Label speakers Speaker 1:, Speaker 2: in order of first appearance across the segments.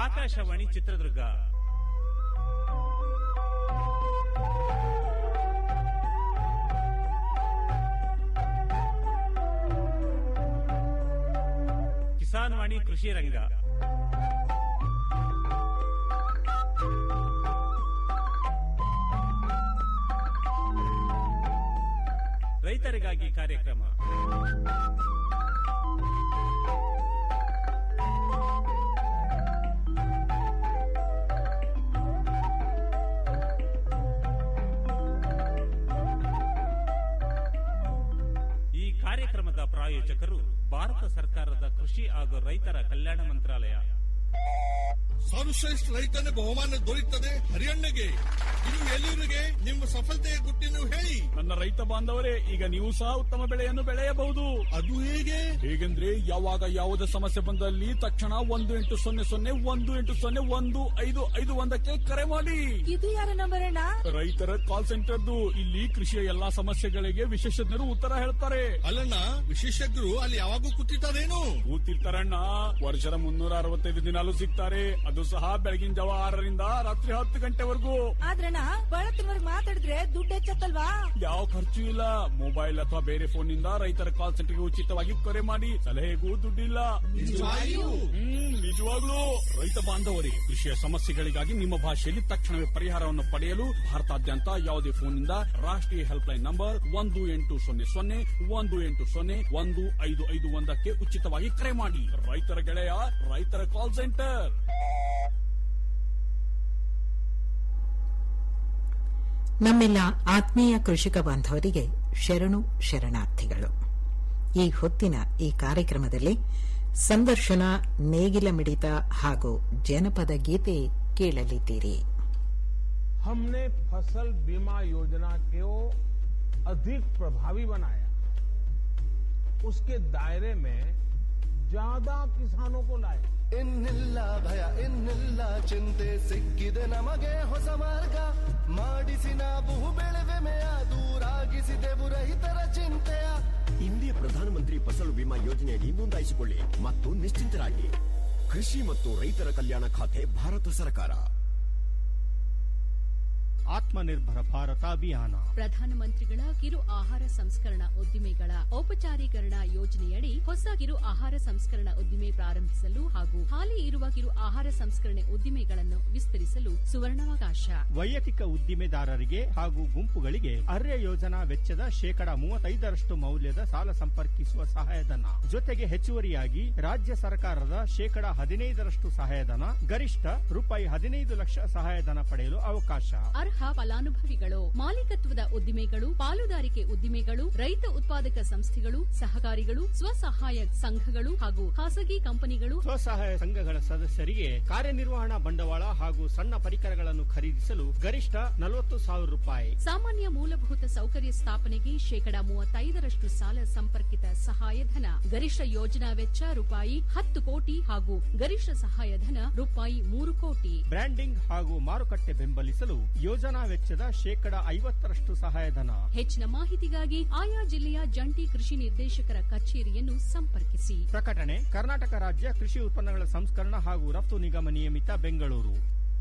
Speaker 1: ಆಕಾಶವಾಣಿ ಚಿತ್ರದುರ್ಗ ಕಿಸಾನ್ ವಾಣಿ ಕೃಷಿ ರಂಗ ರೈತರಿಗಾಗಿ ಕಾರ್ಯಕ್ರಮ ಈ ಕಾರ್ಯಕ್ರಮದ ಪ್ರಾಯೋಜಕರು ಭಾರತ ಸರ್ಕಾರದ ಕೃಷಿ ಹಾಗೂ ರೈತರ ಕಲ್ಯಾಣ ಮಂತ್ರಾಲಯ
Speaker 2: ಸರ್ವಶ್ರೇಷ್ಠ ರೈತನ ಬಹುಮಾನ ದೊರೆಯುತ್ತದೆ ಹರಿಯಣ್ಣಗೆ ಇನ್ನು ಎಲ್ಲರಿಗೆ ನಿಮ್ಮ ಸಫಲತೆಯ ಗುಟ್ಟಿನ ಹೇಳಿ
Speaker 3: ನನ್ನ ರೈತ ಬಾಂಧವರೇ ಈಗ ನೀವು ಸಹ ಉತ್ತಮ ಬೆಳೆಯನ್ನು ಬೆಳೆಯಬಹುದು
Speaker 2: ಅದು ಹೇಗೆ
Speaker 3: ಹೇಗೆಂದ್ರೆ ಯಾವಾಗ ಯಾವುದೇ ಸಮಸ್ಯೆ ಬಂದಲ್ಲಿ ತಕ್ಷಣ ಒಂದು ಎಂಟು ಸೊನ್ನೆ ಸೊನ್ನೆ ಒಂದು ಎಂಟು ಸೊನ್ನೆ ಒಂದು ಐದು ಐದು ಒಂದಕ್ಕೆ ಕರೆ ಮಾಡಿ
Speaker 4: ಇದು ಯಾರ ನಂಬರ್ ಅಣ್ಣ
Speaker 3: ರೈತರ ಕಾಲ್ ಸೆಂಟರ್ದು ಇಲ್ಲಿ ಕೃಷಿಯ ಎಲ್ಲಾ ಸಮಸ್ಯೆಗಳಿಗೆ ವಿಶೇಷಜ್ಞರು ಉತ್ತರ ಹೇಳ್ತಾರೆ
Speaker 2: ಅಲ್ಲಣ್ಣ ವಿಶೇಷಜ್ಞರು ಅಲ್ಲಿ ಯಾವಾಗೂ ಕೂತಿರ್ತಾರೇನು
Speaker 3: ಕೂತಿರ್ತಾರಣ್ಣ ವರ್ಷದ ಮುನ್ನೂರ ಅರವತ್ತೈದು ದಿನಾಲು ಸಿಗ್ತಾರೆ ಅದು ಸಹ ಬೆಳಗಿನ ಜಾವ ಆರರಿಂದ ರಾತ್ರಿ ಹತ್ತು ಗಂಟೆವರೆಗೂ
Speaker 4: ಆದ್ರಣ್ಣ ಬಳತ್ತಿನವರೆಗೆ ಮಾತಾಡಿದ್ರೆ ದುಡ್ಡು ಹೆಚ್ಚತ್ತಲ್ವಾ
Speaker 3: ಯಾವ ಖರ್ಚು ಇಲ್ಲ ಮೊಬೈಲ್ ಅಥವಾ ಬೇರೆ ಫೋನ್ ನಿಂದ ರೈತರ ಕಾಲ್ ಸೆಂಟರ್ಗೆ ಉಚಿತವಾಗಿ ಕರೆ ಮಾಡಿ ಸಲಹೆಗೂ ದುಡ್ಡಿಲ್ಲ ಹ್ಮ್ ನಿಜವಾಗ್ಲೂ ರೈತ ಬಾಂಧವರೇ ಕೃಷಿಯ ಸಮಸ್ಯೆಗಳಿಗಾಗಿ ನಿಮ್ಮ ಭಾಷೆಯಲ್ಲಿ ತಕ್ಷಣವೇ ಪರಿಹಾರವನ್ನು ಪಡೆಯಲು ಭಾರತಾದ್ಯಂತ ಯಾವುದೇ ಫೋನ್ನಿಂದ ರಾಷ್ಟ್ರೀಯ ಹೆಲ್ಪ್ಲೈನ್ ನಂಬರ್ ಒಂದು ಎಂಟು ಸೊನ್ನೆ ಸೊನ್ನೆ ಒಂದು ಎಂಟು ಸೊನ್ನೆ ಒಂದು ಐದು ಐದು ಒಂದಕ್ಕೆ ಉಚಿತವಾಗಿ ಕರೆ ಮಾಡಿ ರೈತರ ಗೆಳೆಯ ರೈತರ ಕಾಲ್ ಸೆಂಟರ್
Speaker 5: ನಮ್ಮೆಲ್ಲ ಆತ್ಮೀಯ ಕೃಷಿಕ ಬಾಂಧವರಿಗೆ ಶರಣು ಶರಣಾರ್ಥಿಗಳು ಈ ಹೊತ್ತಿನ ಈ ಕಾರ್ಯಕ್ರಮದಲ್ಲಿ ಸಂದರ್ಶನ ನೇಗಿಲ ಮಿಡಿತ ಹಾಗೂ ಜನಪದ ಗೀತೆ ಕೇಳಲಿದ್ದೀರಿ
Speaker 6: हमने फसल बीमा योजना को अधिक प्रभावी बनाया उसके दायरे में ज्यादा किसानों को लाए
Speaker 7: ಇನ್ನಿಲ್ಲ ಭಯ ಇನ್ನಿಲ್ಲ ಚಿಂತೆ ಸಿಕ್ಕಿದೆ ನಮಗೆ ಹೊಸ ಮಾರ್ಗ ಮಾಡಿಸಿ ನಾವು ಬೆಳೆವೆಮೆಯ ದೂರಾಗಿಸಿದೆವು ರೈತರ ಚಿಂತೆಯ
Speaker 8: ಇಂದಿಯ ಪ್ರಧಾನಮಂತ್ರಿ ಫಸಲು ಬಿಮಾ ಯೋಜನೆಯಡಿ ನೋಂದಾಯಿಸಿಕೊಳ್ಳಿ ಮತ್ತು ನಿಶ್ಚಿಂತರಾಗಿ ಕೃಷಿ ಮತ್ತು ರೈತರ ಕಲ್ಯಾಣ ಖಾತೆ ಭಾರತ ಸರ್ಕಾರ
Speaker 9: ಆತ್ಮನಿರ್ಭರ ಭಾರತ ಅಭಿಯಾನ
Speaker 10: ಪ್ರಧಾನಮಂತ್ರಿಗಳ ಕಿರು ಆಹಾರ ಸಂಸ್ಕರಣಾ ಉದ್ದಿಮೆಗಳ ಔಪಚಾರೀಕರಣ ಯೋಜನೆಯಡಿ ಹೊಸ ಕಿರು ಆಹಾರ ಸಂಸ್ಕರಣಾ ಉದ್ದಿಮೆ ಪ್ರಾರಂಭಿಸಲು ಹಾಗೂ ಹಾಲಿ ಇರುವ ಕಿರು ಆಹಾರ ಸಂಸ್ಕರಣೆ ಉದ್ದಿಮೆಗಳನ್ನು ವಿಸ್ತರಿಸಲು ಸುವರ್ಣಾವಕಾಶ
Speaker 9: ವೈಯಕ್ತಿಕ ಉದ್ದಿಮೆದಾರರಿಗೆ ಹಾಗೂ ಗುಂಪುಗಳಿಗೆ ಅರ್ಯ ಯೋಜನಾ ವೆಚ್ಚದ ಶೇಕಡ ಮೂವತ್ತೈದರಷ್ಟು ಮೌಲ್ಯದ ಸಾಲ ಸಂಪರ್ಕಿಸುವ ಸಹಾಯಧನ ಜೊತೆಗೆ ಹೆಚ್ಚುವರಿಯಾಗಿ ರಾಜ್ಯ ಸರ್ಕಾರದ ಶೇಕಡ ಹದಿನೈದರಷ್ಟು ಸಹಾಯಧನ ಗರಿಷ್ಠ ರೂಪಾಯಿ ಹದಿನೈದು ಲಕ್ಷ ಸಹಾಯಧನ ಪಡೆಯಲು ಅವಕಾಶ
Speaker 10: ಅರ್ಹ ಫಲಾನುಭವಿಗಳು ಮಾಲೀಕತ್ವದ ಉದ್ದಿಮೆಗಳು ಪಾಲುದಾರಿಕೆ ಉದ್ದಿಮೆಗಳು ರೈತ ಉತ್ಪಾದಕ ಸಂಸ್ಥೆಗಳು ಸಹಕಾರಿಗಳು ಸ್ವಸಹಾಯ ಸಂಘಗಳು ಹಾಗೂ ಖಾಸಗಿ ಕಂಪನಿಗಳು
Speaker 9: ಸ್ವಸಹಾಯ ಸಂಘಗಳ ಸದಸ್ಯರಿಗೆ ಕಾರ್ಯನಿರ್ವಹಣಾ ಬಂಡವಾಳ ಹಾಗೂ ಸಣ್ಣ ಪರಿಕರಗಳನ್ನು ಖರೀದಿಸಲು ಗರಿಷ್ಠ ನಲವತ್ತು ಸಾವಿರ ರೂಪಾಯಿ
Speaker 10: ಸಾಮಾನ್ಯ ಮೂಲಭೂತ ಸೌಕರ್ಯ ಸ್ಥಾಪನೆಗೆ ಶೇಕಡ ಮೂವತ್ತೈದರಷ್ಟು ಸಾಲ ಸಂಪರ್ಕಿತ ಸಹಾಯಧನ ಗರಿಷ್ಠ ಯೋಜನಾ ವೆಚ್ಚ ರೂಪಾಯಿ ಹತ್ತು ಕೋಟಿ ಹಾಗೂ ಗರಿಷ್ಠ ಸಹಾಯಧನ ರೂಪಾಯಿ ಮೂರು ಕೋಟಿ
Speaker 9: ಬ್ರ್ಯಾಂಡಿಂಗ್ ಹಾಗೂ ಮಾರುಕಟ್ಟೆ ಬೆಂಬಲಿಸಲು ಯೋಜನಾ ವೆಚ್ಚದ ಶೇಕಡ ಐವತ್ತರಷ್ಟು ಸಹಾಯಧನ
Speaker 10: ಹೆಚ್ಚಿನ ಮಾಹಿತಿಗಾಗಿ ಆಯಾ ಜಿಲ್ಲೆಯ ಜಂಟಿ ಕೃಷಿ ನಿರ್ದೇಶಕರ ಕಚೇರಿಯನ್ನು ಸಂಪರ್ಕಿಸಿ
Speaker 9: ಪ್ರಕಟಣೆ ಕರ್ನಾಟಕ ರಾಜ್ಯ ಕೃಷಿ ಉತ್ಪನ್ನಗಳ ಸಂಸ್ಕರಣ ಹಾಗೂ ರಫ್ತು ನಿಗಮ ನಿಯಮಿತ ಬೆಂಗಳೂರು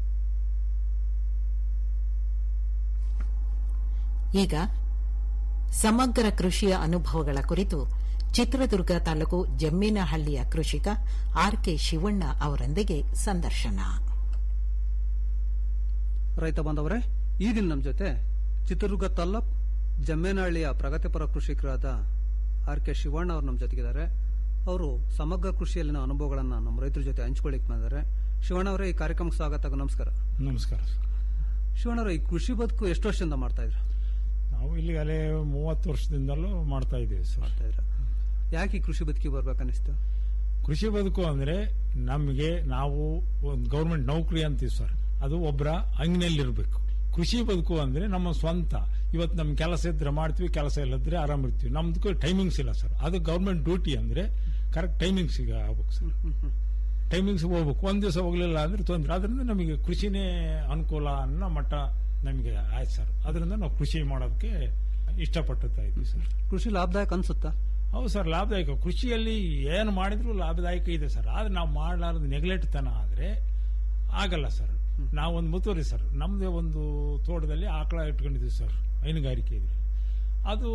Speaker 5: ಈಗ ಸಮಗ್ರ ಕೃಷಿಯ ಅನುಭವಗಳ ಕುರಿತು ಚಿತ್ರದುರ್ಗ ತಾಲೂಕು ಜಮ್ಮಿನಹಳ್ಳಿಯ ಕೃಷಿಕ ಆರ್ ಕೆ ಶಿವಣ್ಣ ಅವರೊಂದಿಗೆ ಸಂದರ್ಶನ
Speaker 11: ರೈತ ಬಾಂಧವರೇ ಈ ದಿನ ನಮ್ಮ ಜೊತೆ ಚಿತ್ರದುರ್ಗ ತಾಲ್ಲೂಕ್ ಜಮ್ಮೇನಹಳ್ಳಿಯ ಪ್ರಗತಿಪರ ಕೃಷಿಕರಾದ ಆರ್ ಕೆ ಶಿವಣ್ಣ ಅವರು ನಮ್ಮ ಜೊತೆಗಿದ್ದಾರೆ ಅವರು ಸಮಗ್ರ ಕೃಷಿಯಲ್ಲಿನ ಅನುಭವಗಳನ್ನು ನಮ್ಮ ರೈತರ ಜೊತೆ ಹಂಚ್ಕೊಳ್ಳಿಕ್ ಬಂದಿದ್ದಾರೆ ಶಿವಣ್ಣ ಅವರೇ ಈ ಕಾರ್ಯಕ್ರಮಕ್ಕೆ ಸ್ವಾಗತ ಹಾಗೂ ನಮಸ್ಕಾರ
Speaker 12: ನಮಸ್ಕಾರ
Speaker 11: ಶಿವಣ್ಣ ಅವರೇ ಈ ಕೃಷಿ ಬದುಕು ಎಷ್ಟು ವರ್ಷದಿಂದ ಮಾಡ್ತಾ ಇದ್ರು
Speaker 12: ನಾವು ಇಲ್ಲಿಗಲೇ ಮೂವತ್ತು ವರ್ಷದಿಂದಲೂ ಮಾಡ್ತಾ ಇದ್ದೀವಿ ಸರ್
Speaker 11: ಯಾಕೆ ಈ ಕೃಷಿ ಬದುಕಿ ಬರ್ಬೇಕನ್ನಿಸ್ತು
Speaker 12: ಕೃಷಿ ಬದುಕು ಅಂದ್ರೆ ನಮಗೆ ನಾವು ಒಂದು ಗೌರ್ಮೆಂಟ್ ನೌಕರಿ ಅಂತೀವಿ ಸರ್ ಅದು ಒಬ್ಬರ ಅಂಗನೆಯಲ್ಲಿರ್ಬೇಕು ಕೃಷಿ ಬದುಕು ಅಂದ್ರೆ ನಮ್ಮ ಸ್ವಂತ ಇವತ್ತು ನಮ್ ಕೆಲಸ ಇದ್ರೆ ಮಾಡ್ತೀವಿ ಕೆಲಸ ಇಲ್ಲದ್ರೆ ಆರಾಮ್ ಇರ್ತೀವಿ ನಮ್ದಕ್ಕೂ ಟೈಮಿಂಗ್ಸ್ ಇಲ್ಲ ಸರ್ ಅದು ಗೌರ್ಮೆಂಟ್ ಡ್ಯೂಟಿ ಅಂದ್ರೆ ಕರೆಕ್ಟ್ ಟೈಮಿಂಗ್ಸ್ ಆಗ್ಬೇಕು ಸರ್ ಟೈಮಿಂಗ್ಸ್ ಹೋಗ್ಬೇಕು ಒಂದ್ ದಿವಸ ಹೋಗ್ಲಿಲ್ಲ ಅಂದ್ರೆ ತೊಂದ್ರೆ ಅದರಿಂದ ನಮಗೆ ಕೃಷಿನೇ ಅನುಕೂಲ ಅನ್ನೋ ಮಟ್ಟ ನಮಗೆ ಆಯ್ತು ಸರ್ ಅದರಿಂದ ನಾವು ಕೃಷಿ ಮಾಡೋದಕ್ಕೆ ಇಷ್ಟಪಡ್ತಾ ಇದ್ವಿ ಸರ್
Speaker 11: ಕೃಷಿ ಲಾಭದಾಯಕ ಅನ್ಸುತ್ತಾ
Speaker 12: ಹೌದು ಸರ್ ಲಾಭದಾಯಕ ಕೃಷಿಯಲ್ಲಿ ಏನು ಮಾಡಿದ್ರು ಲಾಭದಾಯಕ ಇದೆ ಸರ್ ಆದ್ರೆ ನಾವು ಮಾಡಲಾರದು ನೆಗ್ಲೆಕ್ಟ್ ತನ ಆದ್ರೆ ಆಗಲ್ಲ ಸರ್ ನಾವೊಂದು ಮುತುವರಿ ಸರ್ ನಮ್ದೇ ಒಂದು ತೋಟದಲ್ಲಿ ಆಕಳ ಇಟ್ಕೊಂಡಿದ್ವಿ ಸರ್ ಹೈನುಗಾರಿಕೆ ಇದೆ ಅದು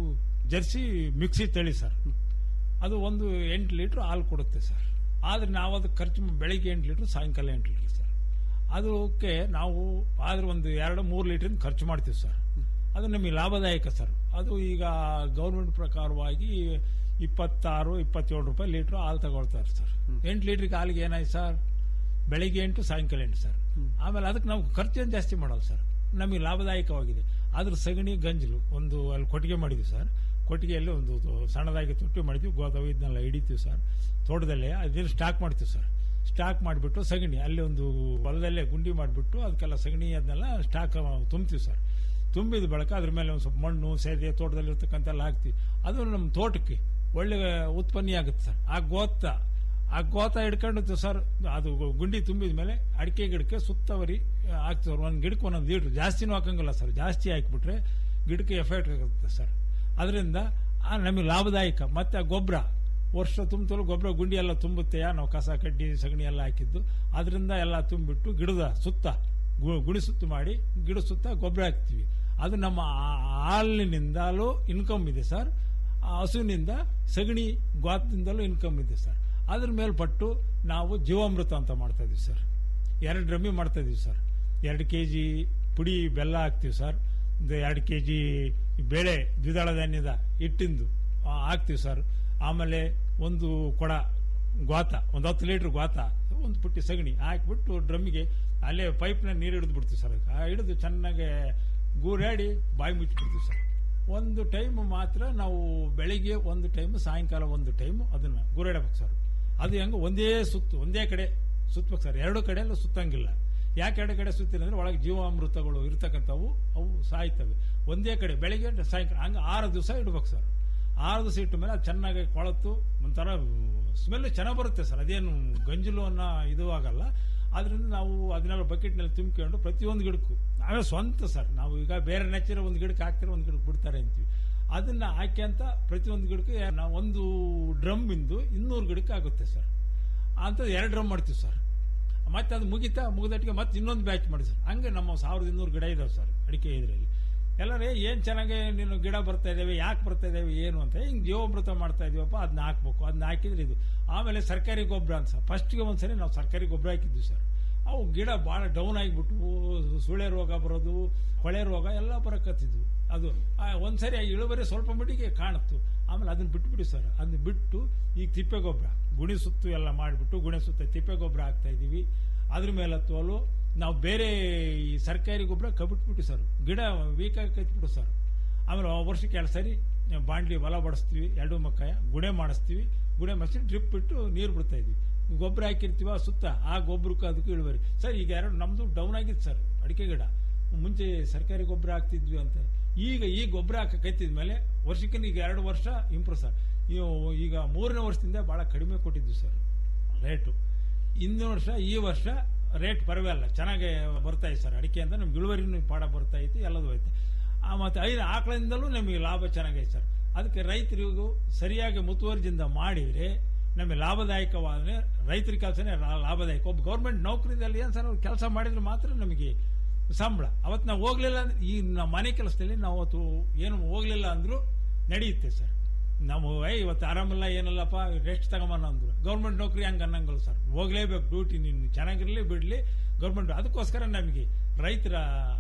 Speaker 12: ಜರ್ಸಿ ಮಿಕ್ಸಿ ತಳಿ ಸರ್ ಅದು ಒಂದು ಎಂಟು ಲೀಟ್ರ್ ಹಾಲು ಕೊಡುತ್ತೆ ಸರ್ ಆದ್ರೆ ನಾವು ಅದಕ್ಕೆ ಖರ್ಚು ಮಾ- ಬೆಳಿಗ್ಗೆ ಎಂಟು ಲೀಟ್ರ್ ಸಾಯಂಕಾಲ ಎಂಟು ಲೀಟ್ರ್ ಸರ್ ಅದಕ್ಕೆ ನಾವು ಆದ್ರೆ ಒಂದು ಎರಡು ಮೂರು ಲೀಟ್ರಿನ ಖರ್ಚು ಮಾಡ್ತೀವಿ ಸರ್ ಅದು ನಮಗೆ ಲಾಭದಾಯಕ ಸರ್ ಅದು ಈಗ ಗೌರ್ಮೆಂಟ್ ಪ್ರಕಾರವಾಗಿ ಇಪ್ಪತ್ತಾರು ಇಪ್ಪತ್ತೇಳು ರೂಪಾಯಿ ಲೀಟ್ರ್ ಹಾಲು ತಗೊಳ್ತಾರೆ ಸರ್ ಎಂಟು ಲೀಟ್ರಿಗೆ ಹಾಲಿಗೆ ಏನಾಯ್ತು ಸರ್ ಬೆಳಿಗ್ಗೆ ಎಂಟು ಸಾಯಂಕಾಲ ಎಂಟು ಸರ್ ಆಮೇಲೆ ಅದಕ್ಕೆ ನಾವು ಖರ್ಚೇನು ಜಾಸ್ತಿ ಮಾಡಲ್ಲ ಸರ್ ನಮಗೆ ಲಾಭದಾಯಕವಾಗಿದೆ ಅದ್ರ ಸಗಣಿ ಗಂಜಲು ಒಂದು ಅಲ್ಲಿ ಕೊಟ್ಟಿಗೆ ಮಾಡಿದ್ವಿ ಸರ್ ಕೊಟ್ಟಿಗೆಯಲ್ಲಿ ಒಂದು ತು- ಸಣ್ಣದಾಗಿ ತೊಟ್ಟಿ ಮಾಡಿದ್ವಿ ಗೋಧವು ಇದನ್ನೆಲ್ಲ ಹಿಡಿತೀವಿ ಸರ್ ತೋಟದಲ್ಲೇ ಅದನ್ನ ಸ್ಟಾಕ್ ಮಾಡ್ತೀವಿ ಸರ್ ಸ್ಟಾಕ್ ಮಾಡಿಬಿಟ್ಟು ಸಗಣಿ ಅಲ್ಲಿ ಒಂದು ಹೊಲದಲ್ಲೇ ಗುಂಡಿ ಮಾಡಿಬಿಟ್ಟು ಅದಕ್ಕೆಲ್ಲ ಸಗಣಿ ಅದನ್ನೆಲ್ಲ ಸ್ಟಾಕ್ ತುಂಬ್ತೀವಿ ಸರ್ ತುಂಬಿದ ಬಳಿಕ ಅದ್ರ ಮೇಲೆ ಒಂದು ಸ್ವಲ್ಪ ಮಣ್ಣು ಸೇದೆ ತೋಟದಲ್ಲಿ ಇರ್ತಕ್ಕಂಥೆಲ್ಲ ಹಾಕ್ತಿವಿ ಅದು ನಮ್ಮ ತೋಟಕ್ಕೆ ಒಳ್ಳೆ ಉತ್ಪನ್ನ ಆಗುತ್ತೆ ಸರ್ ಆ ಗೋತ ಆ ಗೋತ ಹಿಡ್ಕೊಂಡು ಸರ್ ಅದು ಗುಂಡಿ ತುಂಬಿದ ಮೇಲೆ ಅಡಿಕೆ ಗಿಡಕ್ಕೆ ಸುತ್ತವರಿ ಹಾಕ್ತೀವಿ ಸರ್ ಒಂದು ಗಿಡಕ್ಕೆ ಒಂದೊಂದು ಲೀಟ್ರ್ ಜಾಸ್ತಿನೂ ಹಾಕಂಗಿಲ್ಲ ಸರ್ ಜಾಸ್ತಿ ಹಾಕಿಬಿಟ್ರೆ ಗಿಡಕ್ಕೆ ಎಫೆಕ್ಟ್ ಆಗುತ್ತೆ ಸರ್ ಅದರಿಂದ ಆ ನಮಗೆ ಲಾಭದಾಯಕ ಮತ್ತೆ ಆ ಗೊಬ್ಬರ ವರ್ಷ ತುಂಬತಲು ಗೊಬ್ಬರ ಗುಂಡಿ ಎಲ್ಲ ತುಂಬುತ್ತೆಯ ನಾವು ಕಸ ಕಡ್ಡಿ ಸಗಣಿ ಎಲ್ಲ ಹಾಕಿದ್ದು ಅದರಿಂದ ಎಲ್ಲ ತುಂಬಿಟ್ಟು ಗಿಡದ ಸುತ್ತ ಗು- ಗುಣಿ ಸುತ್ತು ಮಾಡಿ ಗಿಡ ಸುತ್ತ ಗೊಬ್ಬರ ಹಾಕ್ತೀವಿ ಅದು ನಮ್ಮ ಆ- ಹಾಲಿನಿಂದಲೂ ಇನ್ಕಮ್ ಇದೆ ಸರ್ ಆ ಹಸುವಿನಿಂದ ಸಗಣಿ ಗೋತದಿಂದಲೂ ಇನ್ಕಮ್ ಇದೆ ಸರ್ ಅದ್ರ ಮೇಲ್ಪಟ್ಟು ನಾವು ಜೀವಾಮೃತ ಅಂತ ಮಾಡ್ತಾ ಇದೀವಿ ಸರ್ ಎರಡು ಡ್ರಮ್ಮಿ ಮಾಡ್ತಾ ಇದೀವಿ ಸರ್ ಎರಡು ಕೆ ಜಿ ಪುಡಿ ಬೆಲ್ಲ ಹಾಕ್ತೀವಿ ಸರ್ ಒಂದು ಎರಡು ಕೆ ಜಿ ಬೇಳೆ ದ್ವಿದಳ ಧಾನ್ಯದ ಹಿಟ್ಟಿಂದು ಆ, ಹಾಕ್ತೀವಿ ಸರ್ ಆಮೇಲೆ ಒಂದು ಕೊಡ ಗೋತ ಒಂದು ಹತ್ತು ಲೀಟರ್ ಗೋತ ಒಂದು ಪುಟ್ಟಿ ಸಗಣಿ ಹಾಕಿಬಿಟ್ಟು ಡ್ರಮ್ಮಿಗೆ ಅಲ್ಲೇ ಪೈಪ್ನ ನೀರು ಹಿಡಿದು ಬಿಡ್ತೀವಿ ಸರ್ ಆ ಹಿಡಿದು ಚೆನ್ನಾಗಿ ಗೂರಾಡಿ ಬಾಯಿ ಮುಚ್ಚಿಬಿಡ್ತೀವಿ ಸರ್ ಒಂದು ಟೈಮ್ ಮಾತ್ರ ನಾವು ಬೆಳಿಗ್ಗೆ ಒಂದು ಟೈಮ್ ಸಾಯಂಕಾಲ ಒಂದು ಟೈಮ್ ಅದನ್ನ ಗುರಾಡಬೇಕು ಸರ್ ಅದು ಹೆಂಗ ಒಂದೇ ಸುತ್ತು ಒಂದೇ ಕಡೆ ಸುತ್ತಬೇಕು ಸರ್ ಎರಡು ಕಡೆ ಎಲ್ಲ ಸುತ್ತಂಗಿಲ್ಲ ಯಾಕೆ ಎರಡು ಕಡೆ ಸುತ್ತಿಲ್ಲ ಅಂದ್ರೆ ಒಳಗೆ ಜೀವಾಮೃತಗಳು ಇರ್ತಕ್ಕಂಥವು ಅವು ಸಾಯ್ತವೆ ಒಂದೇ ಕಡೆ ಬೆಳಿಗ್ಗೆ ಸಾಯಂಕಾಲ ಹಂಗೆ ಆರು ದಿವಸ ಇಡ್ಬೇಕು ಸರ್ ಆರು ದಿವಸ ಇಟ್ಟ ಮೇಲೆ ಅದು ಚೆನ್ನಾಗಿ ಕೊಳತು ಒಂಥರ ಸ್ಮೆಲ್ ಚೆನ್ನಾಗಿ ಬರುತ್ತೆ ಸರ್ ಅದೇನು ಗಂಜಲು ಅನ್ನೋ ಇದು ಆಗಲ್ಲ ಅದರಿಂದ ನಾವು ಅದನ್ನೆಲ್ಲ ಬಕೆಟ್ನಲ್ಲಿ ತುಂಬಿಕೊಂಡು ಪ್ರತಿಯೊಂದು ಗಿಡಕ್ಕೂ ನಾವೇ ಸ್ವಂತ ಸರ್ ನಾವು ಈಗ ಬೇರೆ ನೆಚ್ಚಿರೋ ಒಂದು ಗಿಡಕ್ಕೆ ಹಾಕ್ತಾರೆ ಒಂದು ಗಿಡಕ್ಕೆ ಬಿಡ್ತಾರೆ ಅಂತೀವಿ ಅದನ್ನ ಹಾಕಿ ಅಂತ ಪ್ರತಿಯೊಂದು ಗಿಡಕ್ಕೆ ನಾವು ಒಂದು ಡ್ರಮ್ ಇಂದು ಇನ್ನೂರು ಗಿಡಕ್ಕೆ ಆಗುತ್ತೆ ಸರ್ ಅಂತ ಎರಡು ಡ್ರಮ್ ಮಾಡ್ತೀವಿ ಸರ್ ಮತ್ತೆ ಅದು ಮುಗಿತಾ ಮುಗಿದಟ್ಟಿಗೆ ಮತ್ತೆ ಇನ್ನೊಂದು ಬ್ಯಾಚ್ ಮಾಡಿ ಸರ್ ಹಂಗೆ ನಮ್ಮ ಸಾವಿರದ ಇನ್ನೂರು ಗಿಡ ಇದಾವೆ ಸರ್ ಅಡಿಕೆ ಇದರಲ್ಲಿ ಎಲ್ಲರೇ ಏನ್ ಚೆನ್ನಾಗಿ ನೀನು ಗಿಡ ಬರ್ತಾ ಇದಾವೆ ಯಾಕೆ ಬರ್ತಾ ಇದಾವೆ ಏನು ಅಂತ ಹಿಂಗ್ ಜೀವಾಮೃತ ಮಾಡ್ತಾ ಇದೀವಪ್ಪ ಅದನ್ನ ಹಾಕ್ಬೇಕು ಅದನ್ನ ಹಾಕಿದ್ರೆ ಇದು ಆಮೇಲೆ ಸರ್ಕಾರಿ ಗೊಬ್ಬರ ಅಂತ ಸರ್ ಫಸ್ಟ್ಗೆ ಒಂದ್ಸರಿ ನಾವು ಸರ್ಕಾರಿ ಗೊಬ್ಬರ ಹಾಕಿದ್ವಿ ಸರ್ ಅವು ಗಿಡ ಬಹಳ ಡೌನ್ ಆಗಿಬಿಟ್ಟು ಸುಳೆ ರೋಗ ಬರೋದು ಕೊಳೆ ರೋಗ ಎಲ್ಲ ಬರಕತ್ತಿದ್ವು ಅದು ಆ, ಒಂದ್ಸರಿ ಆ ಇಳುವರಿ ಸ್ವಲ್ಪ ಮಟ್ಟಿಗೆ ಕಾಣಿತ್ತು ಆಮೇಲೆ ಅದನ್ನ ಬಿಟ್ಬಿಡಿ ಸರ್ ಅದನ್ನ ಬಿಟ್ಟು ಈಗ ತಿಪ್ಪೆ ಗೊಬ್ಬರ ಗುಣಿ ಸುತ್ತು ಎಲ್ಲ ಮಾಡಿಬಿಟ್ಟು ಗುಣಿ ಸುತ್ತ ತಿಪ್ಪೆ ಗೊಬ್ಬರ ಹಾಕ್ತಾ ಇದೀವಿ ಅದ್ರ ಮೇಲೆ ತೋಲು ನಾವು ಬೇರೆ ಈ ಸರ್ಕಾರಿ ಗೊಬ್ಬರ ಕಬಿಟ್ಬಿಟ್ಟು ಸರ್ ಗಿಡ ವೀಕ್ ಆಗಿ ಕತ್ಬಿಟ್ಟು ಸರ್ ಆಮೇಲೆ ವರ್ಷಕ್ಕೆ ಎರಡು ಸರಿ ಬಾಂಡ್ಲಿ ಹೊಲ ಬಡಿಸ್ತೀವಿ ಎರಡು ಮಕ್ಕಾಯ ಗುಣೆ ಮಾಡಿಸ್ತೀವಿ ಗುಣೆ ಮಾಡಿಸಿ ಡ್ರಿಪ್ ಬಿಟ್ಟು ನೀರು ಬಿಡ್ತಾ ಇದೀವಿ ಗೊಬ್ಬರ ಹಾಕಿರ್ತೀವ ಸುತ್ತ ಆ ಗೊಬ್ಬರಕ್ಕೂ ಅದಕ್ಕೂ ಇಳುವರಿ ಸರ್ ಈಗ ಎರಡು ನಮ್ದು ಡೌನ್ ಆಗಿತ್ತು ಸರ್ ಅಡಿಕೆ ಗಿಡ ಮುಂಚೆ ಸರ್ಕಾರಿ ಗೊಬ್ಬರ ಹಾಕ್ತಿದ್ವಿ ಅಂತ ಈಗ ಈ ಗೊಬ್ಬರ ಹಾಕಕತ್ತಿದ ಮೇಲೆ ವರ್ಷಕ್ಕೆ ಈಗ ಎರಡು ವರ್ಷ ಇಂಪ್ರೂವ್ ಸರ್ ಇವು- ಈಗ ಮೂರನೇ ವರ್ಷದಿಂದ ಬಹಳ ಕಡಿಮೆ ಕೊಟ್ಟಿದ್ವಿ ಸರ್ ರೇಟು ಹಿಂದಿನ ವರ್ಷ ಈ ವರ್ಷ ರೇಟ್ ಪರವಾಗಿಲ್ಲ ಚೆನ್ನಾಗಿ ಬರ್ತಾ ಇದೆ ಸರ್ ಅಡಿಕೆ ಅಂತ ನಮ್ಗೆ ಇಳುವರಿನೂ ಪಾಡ ಬರ್ತಾ ಐತಿ ಎಲ್ಲದೂ ಐತೆ ಆ, ಮತ್ತೆ ಐದು ಆಕಳಿಂದಲೂ ನಮಗೆ ಲಾಭ ಚೆನ್ನಾಗೈತೆ ಸರ್ ಅದಕ್ಕೆ ರೈತರಿಗೂ ಸರಿಯಾಗಿ ಮುತುವರ್ಜಿಯಿಂದ ಮಾಡಿದ್ರೆ ನಮಗೆ ಲಾಭದಾಯಕವಾದ್ರೆ ರೈತರ ಕೆಲಸನೇ ಲಾಭದಾಯಕ ಒಬ್ಬ ಗೌರ್ಮೆಂಟ್ ನೌಕರಿದಲ್ಲಿ ಏನು ಸರ್ ಅವ್ರು ಕೆಲಸ ಮಾಡಿದ್ರೆ ಮಾತ್ರ ನಮಗೆ ಸಂಬಳ ಅವತ್ತು ನಾವು ಹೋಗ್ಲಿಲ್ಲ ಅಂದ್ರೆ ಈ ನಮ್ಮ ಮನೆ ಕೆಲಸದಲ್ಲಿ ನಾವು ಅವತ್ತು ಏನು ಹೋಗ್ಲಿಲ್ಲ ಅಂದ್ರೂ ನಡೆಯುತ್ತೆ ಸರ್ ನಾವು ಏ ಇವತ್ತು ಆರಾಮಿಲ್ಲ ಏನಿಲ್ಲಪ್ಪ ರೆಸ್ಟ್ ತಗೊಂಬನ ಅಂದ್ರು ಗೌರ್ಮೆಂಟ್ ನೌಕರಿ ಹಂಗ ಅನ್ನಂಗಲ್ಲ ಸರ್ ಹೋಗ್ಲೇಬೇಕು ಡ್ಯೂಟಿ ನೀನು ಚೆನ್ನಾಗಿರ್ಲಿ ಬಿಡ್ಲಿ ಗೌರ್ಮೆಂಟ್ ಅದಕ್ಕೋಸ್ಕರ ನಮಗೆ ರೈತರ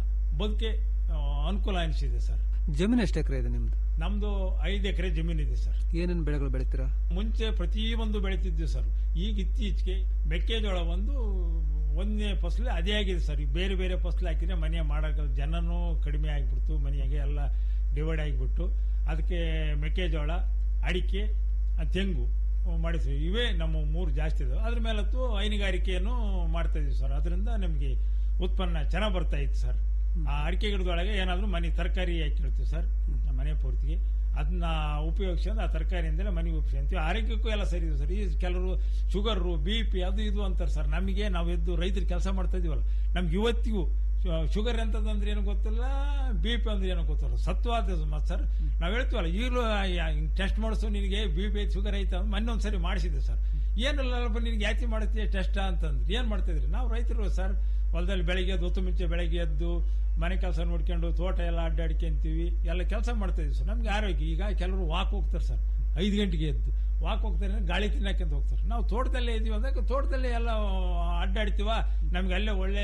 Speaker 12: ಬದುಕೆ ಆ, ಅನುಕೂಲ ಅನಿಸಿದೆ ಸರ್
Speaker 11: ಜಮೀನು ಎಷ್ಟು ಎಕರೆ ಇದೆ ನಿಮ್ದು
Speaker 12: ನಮ್ದು ಐದು ಎಕರೆ ಜಮೀನಿದೆ ಸರ್
Speaker 11: ಏನೇನು ಬೆಳೆಗಳು ಬೆಳಿತೀರಾ
Speaker 12: ಮುಂಚೆ ಪ್ರತಿಯೊಂದು ಬೆಳಿತಿದ್ವಿ ಸರ್ ಈಗ ಇತ್ತೀಚೆಗೆ ಮೆಕ್ಕೆಜೋಳ ಒಂದು ಒಂದನೇ ಫಸಲು ಅದೇ ಆಗಿದೆ ಸರ್ ಈಗ ಬೇರೆ ಬೇರೆ ಫಸಲು ಹಾಕಿದ್ರೆ ಮನೆ ಮಾಡೋಕೆ ಜನನೂ ಕಡಿಮೆ ಆಗಿಬಿಡ್ತು ಮನೆಯಾಗೆ ಎಲ್ಲ ಡಿವೈಡ್ ಆಗಿಬಿಟ್ಟು ಅದಕ್ಕೆ ಮೆಕ್ಕೆಜೋಳ ಅಡಿಕೆ ಆ, ತೆಂಗು ಮಾಡಿದ್ವಿ ಇವೇ ನಮ್ಮ ಮೂರು ಜಾಸ್ತಿ ಇದಾವೆ ಅದ್ರ ಮೇಲತ್ತು ಹೈನುಗಾರಿಕೆಯನ್ನು ಮಾಡ್ತಾ ಇದೀವಿ ಸರ್ ಅದರಿಂದ ನಮಗೆ ಉತ್ಪನ್ನ ಚೆನ್ನಾಗಿ ಬರ್ತಾ ಇತ್ತು ಸರ್ ಆ ಅಡಿಕೆ ಗಿಡದೊಳಗೆ ಏನಾದರೂ ಮನೆ ತರಕಾರಿ ಹಾಕಿರ್ತೀವಿ ಸರ್ ನಮ್ಮ ಮನೆ ಪೂರ್ತಿಗೆ ಅದನ್ನ ಉಪಯೋಗಿಸ್ಕೊಂಡು ಆ ತರಕಾರಿಯಿಂದಲೇ ಮನೆಗೆ ಉಪಯೋಗಿಸ್ಕೊಂತೀವಿ ಆರೋಗ್ಯಕ್ಕೂ ಎಲ್ಲ ಸರಿ ಇದೆ ಸರ್ ಈ ಕೆಲವರು ಶುಗರು ಬಿ ಪಿ ಅದು ಇದು ಅಂತಾರೆ ಸರ್ ನಮಗೆ ನಾವು ಎದ್ದು ರೈತರು ಕೆಲಸ ಮಾಡ್ತಾ ಇದೀವಲ್ಲ ನಮ್ಗೆ ಇವತ್ತಿಗೂ ಶುಗರ್ ಎಂತದಂದ್ರೆ ಏನು ಗೊತ್ತಿಲ್ಲ ಬಿ ಪಿ ಅಂದ್ರೆ ಏನೋ ಗೊತ್ತಿಲ್ಲ ಸತ್ವಾದ ಮತ್ತೆ ಸರ್ ನಾವು ಹೇಳ್ತೀವಲ್ಲ ಈಗಲೂ ಟೆಸ್ಟ್ ಮಾಡಿಸು ನಿನಗೆ ಬಿ ಪಿ ಐತೆ ಶುಗರ್ ಐತೆ ಅಂತ ಮೊನ್ನೆ ಒಂದ್ಸರಿ ಮಾಡಿಸಿದ್ದೆ ಸರ್ ಏನಿಲ್ಲಪ್ಪ ನಿನ್ಗೆ ಯಾತಿ ಮಾಡ್ತೀಯ ಟೆಸ್ಟ್ ಅಂತಂದ್ರೆ ಏನ್ ಮಾಡ್ತಾ ಇದ್ರಿ ನಾವು ರೈತರು ಸರ್ ಹೊಲದಲ್ಲಿ ಬೆಳಗ್ಗೆ ಎದ್ದು ಹೊತ್ತು ಮುಂಚೆ ಬೆಳಗ್ಗೆ ಎದ್ದು ಮನೆ ಕೆಲಸ ನೋಡ್ಕೊಂಡು ತೋಟ ಎಲ್ಲ ಅಡ್ಡಾಡ್ಕೊಂತೀವಿ ಎಲ್ಲ ಕೆಲಸ ಮಾಡ್ತಾ ಇದೀವಿ ಸರ್ ನಮ್ಗೆ ಆರೋಗ್ಯ ಈಗ ಕೆಲವರು ವಾಕ್ ಹೋಗ್ತಾರೆ ಸರ್ ಐದು ಗಂಟೆಗೆ ಎದ್ದು ವಾಕ್ ಹೋಗ್ತಾರೆ ಅಂದ್ರೆ ಗಾಳಿ ತಿನ್ನಕ್ಕಂತ ಹೋಗ್ತಾರೆ ನಾವು ತೋಟದಲ್ಲೇ ಇದೀವಿ ಅಂದಾಗ ತೋಟದಲ್ಲೇ ಎಲ್ಲ ಅಡ್ಡಾಡ್ತೀವ ನಮ್ಗೆ ಅಲ್ಲೇ ಒಳ್ಳೆ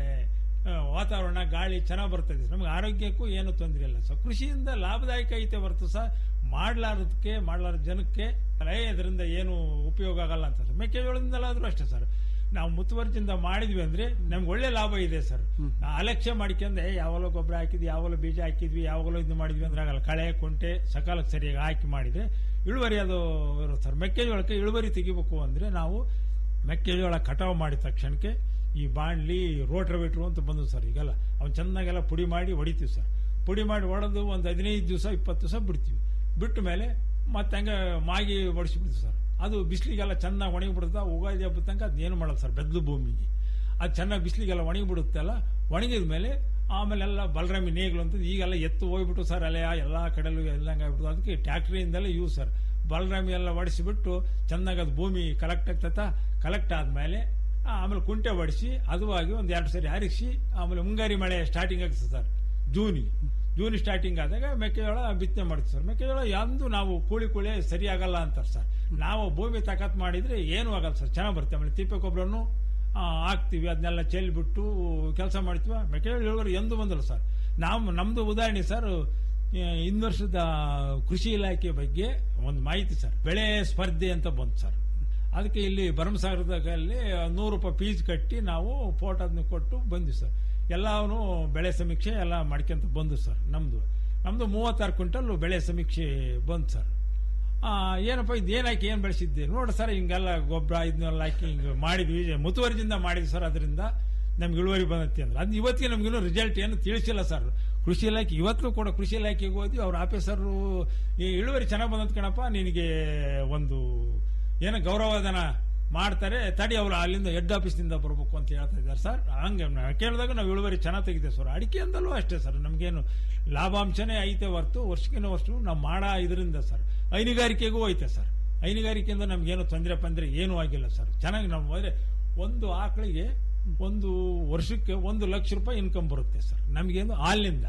Speaker 12: ಆ, ವಾತಾವರಣ ಗಾಳಿ ಚೆನ್ನಾಗಿ ಬರ್ತದೆ ನಮ್ಗೆ ಆರೋಗ್ಯಕ್ಕೂ ಏನು ತೊಂದರೆ ಇಲ್ಲ ಸರ್ ಕೃಷಿಯಿಂದ ಲಾಭದಾಯಕ ಐತೆ ಹೊರತು ಸರ್ ಮಾಡ್ಲಾರದಕ್ಕೆ ಮಾಡ್ಲಾರ ಜನಕ್ಕೆ ಏ ಇದರಿಂದ ಏನು ಉಪಯೋಗ ಆಗಲ್ಲ ಅಂತ ಸರ್ ಮೆಕ್ಕೆಜೋಳದಿಂದಲಾದ್ರೂ ಅಷ್ಟೇ ಸರ್ ನಾವು ಮುತುವರ್ಜಿಯಿಂದ ಮಾಡಿದ್ವಿ ಅಂದ್ರೆ ನಮ್ಗೆ ಒಳ್ಳೆ ಲಾಭ ಇದೆ ಸರ್ ಅಲಕ್ಷ್ಯ ಮಾಡ್ಕೊಂಡೆ ಯಾವಾಗಲೂ ಗೊಬ್ಬರ ಹಾಕಿದ್ವಿ ಯಾವಾಗಲೂ ಬೀಜ ಹಾಕಿದ್ವಿ ಯಾವಾಗಲೂ ಇದು ಮಾಡಿದ್ವಿ ಅಂದ್ರೆ ಆಗಲ್ಲ ಕಳೆ ಕುಂಟೆ ಸಕಾಲಕ್ಕೆ ಸರಿಯಾಗಿ ಹಾಕಿ ಮಾಡಿದ್ರೆ ಇಳುವರಿ ಅದು ಇರುತ್ತೆ ಸರ್ ಮೆಕ್ಕೆಜೋಳಕ್ಕೆ ಇಳುವರಿ ತೆಗಿಬೇಕು ಅಂದ್ರೆ ನಾವು ಮೆಕ್ಕೆಜೋಳ ಕಟಾವು ಮಾಡಿದ ತಕ್ಷಣಕ್ಕೆ ಈ ಬಾಣ್ಲಿ ರೋಟ್ರವೇಟ್ರು ಅಂತ ಬಂದು ಸರ್ ಈಗೆಲ್ಲ ಅವ್ನು ಚೆನ್ನಾಗೆಲ್ಲ ಪುಡಿ ಮಾಡಿ ಹೊಡಿತೀವಿ ಸರ್ ಪುಡಿ ಮಾಡಿ ಹೊಡೆದು ಒಂದು ಹದಿನೈದು ದಿವಸ ಇಪ್ಪತ್ತು ದಿವಸ ಬಿಡ್ತೀವಿ ಬಿಟ್ಟ ಮೇಲೆ ಮತ್ತೆ ಹಂಗೆ ಮಾಗಿ ಹೊಡಿಸ್ಬಿಡ್ತೀವಿ ಸರ್ ಅದು ಬಿಸಿಲಿಗೆಲ್ಲ ಚೆನ್ನಾಗಿ ಒಣಗಿ ಬಿಡುತ್ತಾ ಉಗಾದಿ ಹಬ್ಬದ ತನಕ ಅದೇನು ಮಾಡಲ್ಲ ಸರ್ ಬೆದ್ಲು ಭೂಮಿಗೆ ಅದು ಚೆನ್ನಾಗಿ ಬಿಸಿಲಿಗೆಲ್ಲ ಒಣಗಿ ಬಿಡುತ್ತಲ್ಲ ಒಣಗಿದ ಮೇಲೆ ಆಮೇಲೆ ಎಲ್ಲ ಬಲರಾಮಿ ನೇಗ್ಲು ಅಂತ ಈಗೆಲ್ಲ ಎತ್ತು ಹೋಗ್ಬಿಟ್ಟು ಸರ್ ಅಲೆ ಎಲ್ಲ ಕಡೆಲೂ ಎಲ್ಲ ಆಗ್ಬಿಟ್ಟು ಅದಕ್ಕೆ ಟ್ಯಾಕ್ಟ್ರಿಯಿಂದಲೇ ಯೂಸ್ ಸರ್ ಬಲರಾಮಿ ಎಲ್ಲ ಒಡಿಸಿಬಿಟ್ಟು ಚೆನ್ನಾಗಿ ಅದು ಭೂಮಿ ಕಲೆಕ್ಟ್ ಆಗ್ತತ ಕಲೆಕ್ಟ್ ಆದ್ಮೇಲೆ ಆ, ಆಮೇಲೆ ಕುಂಟೆ ಹೊಡಿಸಿ ಅದುವಾಗಿ ಒಂದು ಎರಡು ಸರಿ ಹರಿಸಿ ಆಮೇಲೆ ಮುಂಗಾರಿ ಮಳೆ ಸ್ಟಾರ್ಟಿಂಗ್ ಆಗ್ತದೆ ಸರ್ ಜೂನಿಗೆ ಜೂನ್ ಸ್ಟಾರ್ಟಿಂಗ್ ಆದಾಗ ಮೆಕ್ಕೆಜೋಳ ಬಿತ್ತನೆ ಮಾಡ್ತೀವಿ ಸರ್ ಮೆಕ್ಕೆಜೋಳ ಎಂದು ನಾವು ಕೂಳಿ ಕೂಳಿ ಸರಿ ಆಗಲ್ಲ ಅಂತಾರೆ ಸರ್ ನಾವು ಭೂಮಿ ತಾಕತ್ ಮಾಡಿದ್ರೆ ಏನೂ ಆಗಲ್ಲ ಸರ್ ಚೆನ್ನಾಗಿ ಬರುತ್ತೆ ಆಮೇಲೆ ತಿಪ್ಪೆ ಗೊಬ್ಬರನು ಹಾಕ್ತಿವಿ ಅದನ್ನೆಲ್ಲ ಚೆಲ್ಬಿಟ್ಟು ಕೆಲಸ ಮಾಡ್ತೀವಿ ಮೆಕ್ಕೆಜೋಳ ಇಳುವರಿ ಎಂದು ಬಂದಲ್ಲ ಸರ್ ನಾವು ನಮ್ದು ಉದಾಹರಣೆ ಸರ್ ಇನ್ನು ವರ್ಷದ ಕೃಷಿ ಇಲಾಖೆ ಬಗ್ಗೆ ಒಂದು ಮಾಹಿತಿ ಸರ್ ಬೆಳೆ ಸ್ಪರ್ಧೆ ಅಂತ ಬಂತು ಸರ್ ಅದಕ್ಕೆ ಇಲ್ಲಿ ಭರಮಸಾಗರದಲ್ಲಿ ನೂರು ರೂಪಾಯಿ ಫೀಸ್ ಕಟ್ಟಿ ನಾವು ಫೋಟೋ ಅದನ್ನ ಕೊಟ್ಟು ಬಂದ್ವಿ ಸರ್ ಎಲ್ಲಾನು ಬೆಳೆ ಸಮೀಕ್ಷೆ ಎಲ್ಲ ಮಾಡ್ಕೊಂತ ಬಂದು ಸರ್ ನಮ್ದು ನಮ್ದು ಮೂವತ್ತಾರು ಕ್ವಿಂಟಲ್ ಬೆಳೆ ಸಮೀಕ್ಷೆ ಬಂತು ಸರ್ ಆ, ಏನಪ್ಪ ಇದು ಏನ್ ಹಾಕಿ ಏನ್ ಬೆಳೆಸಿದ್ದೆ ನೋಡಿ ಸರ್ ಹಿಂಗೆಲ್ಲ ಗೊಬ್ಬರ ಇದನ್ನೆಲ್ಲ ಹಾಕಿ ಹಿಂಗೆ ಮಾಡಿದ್ವಿ ಮುತುವರ್ಜಿಯಿಂದ ಮಾಡಿದ್ವಿ ಸರ್ ಅದರಿಂದ ನಮ್ಗೆ ಇಳುವರಿ ಬಂದತ್ತೆ ಅಂದ್ರೆ ಅದು ಇವತ್ತಿಗೆ ನಮ್ಗಿನ್ನೂ ರಿಸಲ್ಟ್ ಏನು ತಿಳಿಸಿಲ್ಲ ಸರ್ ಕೃಷಿ ಇಲಾಖೆ ಇವತ್ತು ಕೂಡ ಕೃಷಿ ಇಲಾಖೆಗೆ ಹೋದ್ವಿ ಅವ್ರ ಆಫೀಸರು ಈ ಇಳುವರಿ ಚೆನ್ನಾಗಿ ಬಂದತ್ ಕಣಪ್ಪ ನಿನಗೆ ಒಂದು ಏನೋ ಗೌರವಧನ ಮಾಡ್ತಾರೆ ತಡಿ ಅವರು ಅಲ್ಲಿಂದ ಹೆಡ್ ಆಫೀಸ್ನಿಂದ ಬರಬೇಕು ಅಂತ ಹೇಳ್ತಾ ಇದ್ದಾರೆ ಸರ್ ಹಂಗೆ ನಾವ್ ಕೇಳಿದಾಗ ನಾವು ಇಳುವರಿ ಚೆನ್ನಾಗಿ ತೆಗಿದೆ ಸರ್ ಅಡಿಕೆಯಿಂದಲೂ ಅಷ್ಟೇ ಸರ್ ನಮಗೇನು ಲಾಭಾಂಶನೇ ಐತೆ ಹೊರ್ತು ವರ್ಷಕ್ಕಿನ ವರ್ಷ ನಾವು ಮಾಡ ಇದರಿಂದ ಸರ್ ಹೈನುಗಾರಿಕೆಗೂ ಐತೆ ಸರ್ ಹೈನುಗಾರಿಕೆಯಿಂದ ನಮ್ಗೇನು ತೊಂದರೆ ಪಂದ್ರೆ ಏನೂ ಆಗಿಲ್ಲ ಸರ್ ಚೆನ್ನಾಗಿ ನಾವು ಹೋದ್ರೆ ಒಂದು ಆಕಳಿಗೆ ಒಂದು ವರ್ಷಕ್ಕೆ ಒಂದು ಲಕ್ಷ ರೂಪಾಯಿ ಇನ್ಕಮ್ ಬರುತ್ತೆ ಸರ್ ನಮಗೇನು ಹಾಲಿನಿಂದ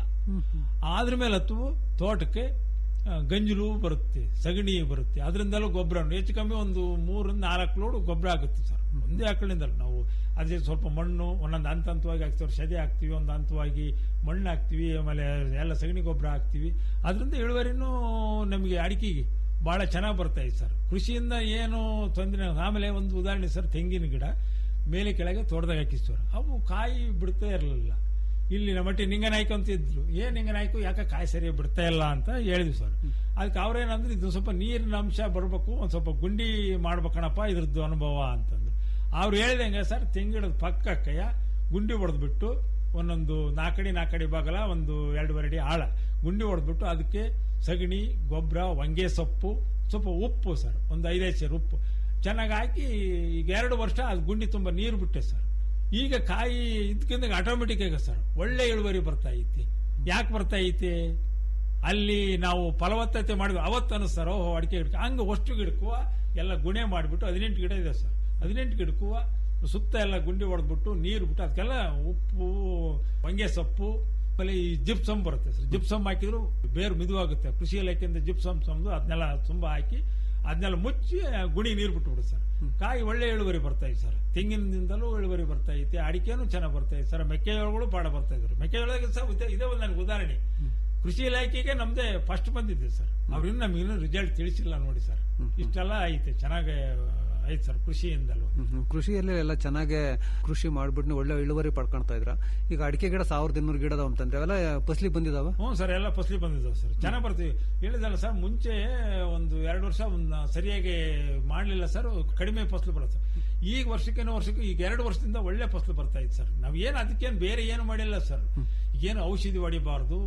Speaker 12: ಆದ್ರ ಮೇಲೆ ಹತ್ತು ತೋಟಕ್ಕೆ ಆ, ಗಂಜಲು ಬರುತ್ತೆ ಸಗಣಿ ಬರುತ್ತೆ ಅದರಿಂದಲೂ ಗೊಬ್ಬರ ಹೆಚ್ಚು ಕಮ್ಮಿ ಒಂದು ಮೂರಿಂದ ನಾಲ್ಕು ಲೋಡ್ ಗೊಬ್ಬರ ಆಗುತ್ತೆ ಸರ್ ಒಂದೇ ಆಕಳಿಂದ ನಾವು ಅದೇ ಸ್ವಲ್ಪ ಮಣ್ಣು ಒಂದೊಂದು ಹಂತ ಹಂತವಾಗಿ ಹಾಕ್ತೀವಿ ಸದೆ ಹಾಕ್ತಿವಿ ಒಂದು ಹಂತವಾಗಿ ಮಣ್ಣು ಹಾಕ್ತಿವಿ ಆಮೇಲೆ ಎಲ್ಲ ಸಗಣಿ ಗೊಬ್ಬರ ಹಾಕ್ತಿವಿ ಅದರಿಂದ ಇಳುವರಿನೂ ನಮಗೆ ಅಡಿಕೆಗೆ ಬಹಳ ಚೆನ್ನಾಗಿ ಬರ್ತಾ ಇದೆ ಸರ್ ಕೃಷಿಯಿಂದ ಏನು ತೊಂದರೆ ಆಮೇಲೆ ಒಂದು ಉದಾಹರಣೆ ಸರ್ ತೆಂಗಿನ ಗಿಡ ಮೇಲೆ ಕೆಳಗೆ ತೋಟದಾಗ ಹಾಕಿಸ್ ಸರ್ ಅವು ಕಾಯಿ ಬಿಡ್ತಾ ಇರಲಿಲ್ಲ ಇಲ್ಲಿ ನಮ್ಮ ಮಟ್ಟಿ ನಿಂಗ ನಾಯ್ಕು ಅಂತ ಇದ್ರು ಏನ್ ನಿಂಗ ನಾಯ್ಕು ಯಾಕೆ ಕಾಯಿ ಸರಿ ಬಿಡ್ತಾ ಇಲ್ಲ ಅಂತ ಹೇಳಿದ್ವಿ ಸರ್ ಅದಕ್ಕೆ ಅವ್ರೇನಂದ್ರೆ ಇದು ಸ್ವಲ್ಪ ನೀರಿನ ಅಂಶ ಬರಬೇಕು ಒಂದ್ ಸ್ವಲ್ಪ ಗುಂಡಿ ಮಾಡ್ಬೇಕಣಪ್ಪ ಇದ್ರದ್ದು ಅನುಭವ ಅಂತಂದ್ರು ಅವ್ರು ಹೇಳ್ದಂಗೆ ಸರ್ ತೆಂಗಿಡದ ಪಕ್ಕಕ್ಕಯ್ಯ ಗುಂಡಿ ಹೊಡೆದ್ಬಿಟ್ಟು ಒಂದೊಂದು ನಾಲ್ಕಡಿ ನಾಲ್ಕಡಿ ಬಾಗಲ ಒಂದು ಎರಡೂವರೆ ಅಡಿ ಆಳ ಗುಂಡಿ ಹೊಡೆದ್ಬಿಟ್ಟು ಅದಕ್ಕೆ ಸಗಣಿ ಗೊಬ್ಬರ ಹೊಂಗೆ ಸೊಪ್ಪು ಸ್ವಲ್ಪ ಉಪ್ಪು ಸರ್ ಒಂದು ಐದೈದು ಸೇರು ಉಪ್ಪು ಚೆನ್ನಾಗಿ ಹಾಕಿ ಈಗ ಎರಡು ವರ್ಷ ಅದು ಗುಂಡಿ ತುಂಬ ನೀರು ಬಿಟ್ಟೆ ಸರ್ ಈಗ ಕಾಯಿ ಇದಕ್ಕಿಂತ ಆಟೋಮೆಟಿಕ್ ಆಗ ಸರ್ ಒಳ್ಳೆ ಇಳುವರಿ ಬರ್ತಾ ಐತಿ ಯಾಕೆ ಬರ್ತಾ ಐತಿ ಅಲ್ಲಿ ನಾವು ಫಲವತ್ತತೆ ಮಾಡಿದ್ವಿ ಅವತ್ತು ಅನಿಸ್ತಾರ ಓಹೋ ಅಡಿಕೆ ಗಿಡಕ್ಕೆ ಹಂಗೆ ಅಷ್ಟು ಗಿಡಕ್ಕೂ ಎಲ್ಲ ಗುಣೆ ಮಾಡಿಬಿಟ್ಟು ಹದಿನೆಂಟು ಗಿಡ ಇದೆ ಸರ್ ಹದಿನೆಂಟು ಗಿಡಕ್ಕೂ ಸುತ್ತ ಎಲ್ಲ ಗುಂಡಿ ಹೊಡೆದ್ಬಿಟ್ಟು ನೀರು ಬಿಟ್ಟು ಅದಕ್ಕೆಲ್ಲ ಉಪ್ಪು ಹೊಂಗೆ ಸೊಪ್ಪು ಆಮೇಲೆ ಈ ಜಿಪ್ಸಮ್ ಬರುತ್ತೆ ಸರ್ ಜಿಪ್ಸಮ್ ಹಾಕಿದ್ರು ಬೇರು ಮಿದುವಾಗುತ್ತೆ ಕೃಷಿ ಇಲಾಖೆಯಿಂದ ಜಿಪ್ಸಮ್ ಸಂದು ಅದನ್ನೆಲ್ಲ ತುಂಬ ಹಾಕಿ ಅದನ್ನೆಲ್ಲ ಮುಚ್ಚಿ ಗುಣಿ ನೀರು ಬಿಟ್ಬಿಡು ಸರ್ ಕಾಯಿ ಒಳ್ಳೆ ಇಳುವರಿ ಬರ್ತಾ ಇದೆ ಸರ್ ತೆಂಗಿನದಿಂದಲೂ ಇಳುವರಿ ಬರ್ತಾ ಐತೆ ಅಡಿಕೆನೂ ಚೆನ್ನಾಗಿ ಬರ್ತಾ ಇದೆ ಸರ್ ಮೆಕ್ಕೆಜೋಳಗಳು ಬಾಡ ಬರ್ತಾ ಇದ್ರು ಮೆಕ್ಕೆಜೋಳದಾಗ ಸರ್ ಇದೇ- ಇದೇ ಒಂದು ನನಗೆ ಉದಾಹರಣೆ ಕೃಷಿ ಇಲಾಖೆಗೆ ನಮ್ದೇ ಫಸ್ಟ್ ಬಂದಿದೆ ಸರ್ ಅವ್ರಿನ್ನೂ ನಮಗಿನ್ನೂ ರಿಸಲ್ಟ್ ತಿಳಿಸಿಲ್ಲ ನೋಡಿ ಸರ್ ಇಷ್ಟೆಲ್ಲ ಐತೆ ಚೆನ್ನಾಗಿ ಐತೆ ಸರ್ ಕೃಷಿಯಿಂದಲೂ
Speaker 11: ಹ್ಮ್. ಕೃಷಿಯಲ್ಲಿ ಎಲ್ಲ ಚೆನ್ನಾಗಿ ಕೃಷಿ ಮಾಡ್ಬಿಟ್ಟು ಒಳ್ಳೆ ಇಳುವರಿ ಪಡ್ಕೊಳ್ತಾ ಇದ್ರ ಈಗ ಅಡಿಕೆ ಗಿಡ ಸಾವಿರದ ಇನ್ನೂರು ಗಿಡ ಅದಾವ ಅಂತಂದ್ರೆ ಅವೆಲ್ಲ ಫಸ್ಲಿ ಬಂದಿದಾವ
Speaker 12: ಹ್ಞೂ ಸರ್ ಎಲ್ಲ ಫಸಲಿ ಬಂದಿದ್ದಾವೆ ಸರ್ ಚೆನ್ನಾಗಿ ಬರ್ತೀವಿ ಹೇಳಿದಲ್ಲ ಸರ್ ಮುಂಚೆ ಒಂದು ಎರಡು ವರ್ಷ ಒಂದು ಸರಿಯಾಗಿ ಮಾಡಲಿಲ್ಲ ಸರ್ ಕಡಿಮೆ ಫಸಲು ಬರುತ್ತೆ ಸರ್ ಈಗ ವರ್ಷಕ್ಕೇನೋ ವರ್ಷಕ್ಕೆ ಈಗ ಎರಡು ವರ್ಷದಿಂದ ಒಳ್ಳೆ ಫಸಲು ಬರ್ತಾ ಇತ್ತು ಸರ್ ನಾವ್ ಏನು ಅದಕ್ಕೇನು ಬೇರೆ ಏನು ಮಾಡಿಲ್ಲ ಸರ್ ಏನು ಔಷಧಿ ಹೊಡಿಬಾರ್ದು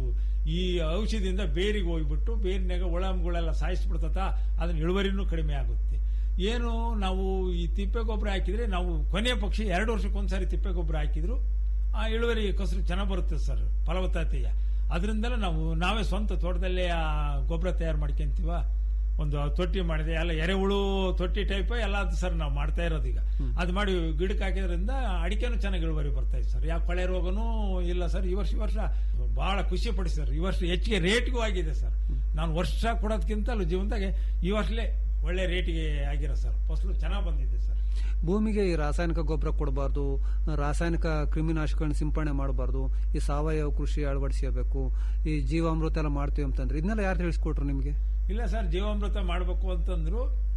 Speaker 12: ಈ ಔಷಧಿಯಿಂದ ಬೇರಿಗೆ ಹೋಗ್ಬಿಟ್ಟು ಬೇರಿನಾಗ ಒಳಂಗುಳೆಲ್ಲ ಸಾಯಿಸ್ಬಿಡ್ತತ ಅದನ್ನ ಇಳುವರಿನೂ ಕಡಿಮೆ ಆಗುತ್ತೆ ಏನು ನಾವು ಈ ತಿಪ್ಪೆ ಗೊಬ್ಬರ ಹಾಕಿದ್ರೆ ನಾವು ಕೊನೆಯ ಪಕ್ಷ ಎರಡು ವರ್ಷಕ್ಕೊಂದ್ಸಾರಿ ತಿಪ್ಪೆ ಗೊಬ್ಬರ ಹಾಕಿದ್ರು ಆ ಇಳುವರಿ ಕಸರು ಚೆನ್ನಾಗಿ ಬರುತ್ತೆ ಸರ್ ಫಲವತ್ತತೆಯ ಅದರಿಂದಲೇ ನಾವು ನಾವೇ ಸ್ವಂತ ತೋಟದಲ್ಲೇ ಆ ಗೊಬ್ಬರ ತಯಾರು ಮಾಡ್ಕೊಂತೀವ ಒಂದು ತೊಟ್ಟಿ ಮಾಡಿದೆ ಎಲ್ಲ ಎರೆಹುಳು ತೊಟ್ಟಿ ಟೈಪ್ ಎಲ್ಲ ಅದು ಸರ್ ನಾವು ಮಾಡ್ತಾ ಇರೋದು ಈಗ ಅದು ಮಾಡಿ ಗಿಡಕ್ಕೆ ಹಾಕಿದ್ರಿಂದ ಅಡಿಕೆನೂ ಚೆನ್ನಾಗಿ ಇಳುವರಿ ಬರ್ತಾ ಇದೆ ಸರ್ ಯಾವ ಕೊಳೆ ರೋಗನೂ ಇಲ್ಲ ಸರ್ ಈ ವರ್ಷ ಈ ವರ್ಷ ಬಹಳ ಖುಷಿ ಪಡಿಸಿ ಸರ್ ಈ ವರ್ಷ ಹೆಚ್ಚಿಗೆ ರೇಟ್ಗೂ ಆಗಿದೆ ಸರ್ ನಾನು ವರ್ಷ ಕೊಡೋದಕ್ಕಿಂತಲೂ ಜೀವನದಾಗೆ ಈ ವರ್ಷಲೇ ಒಳ್ಳೆ ರೇಟಿಗೆ ಆಗಿರೋ ಸರ್ ಫಸಲು ಚೆನ್ನಾಗಿ ಬಂದಿದೆ ಸರ್
Speaker 11: ಭೂಮಿಗೆ ಈ ರಾಸಾಯನಿಕ ಗೊಬ್ಬರ ಕೊಡಬಾರ್ದು ರಾಸಾಯನಿಕ ಕ್ರಿಮಿನಾಶಕಗಳನ್ನ ಸಿಂಪಡಣೆ ಮಾಡಬಾರ್ದು ಈ ಸಾವಯವ ಕೃಷಿ ಅಳವಡಿಸಬೇಕು ಈ ಜೀವಾಮೃತ ಎಲ್ಲ ಮಾಡ್ತೀವಿ ಅಂತಂದ್ರೆ ಇದನ್ನೆಲ್ಲ ಯಾರು ತಿಳಿಸ್ಕೊಟ್ರು ನಿಮಗೆ
Speaker 12: ಇಲ್ಲ ಸರ್ ಜೀವಾಮೃತ ಮಾಡಬೇಕು ಅಂತಂದ್ರು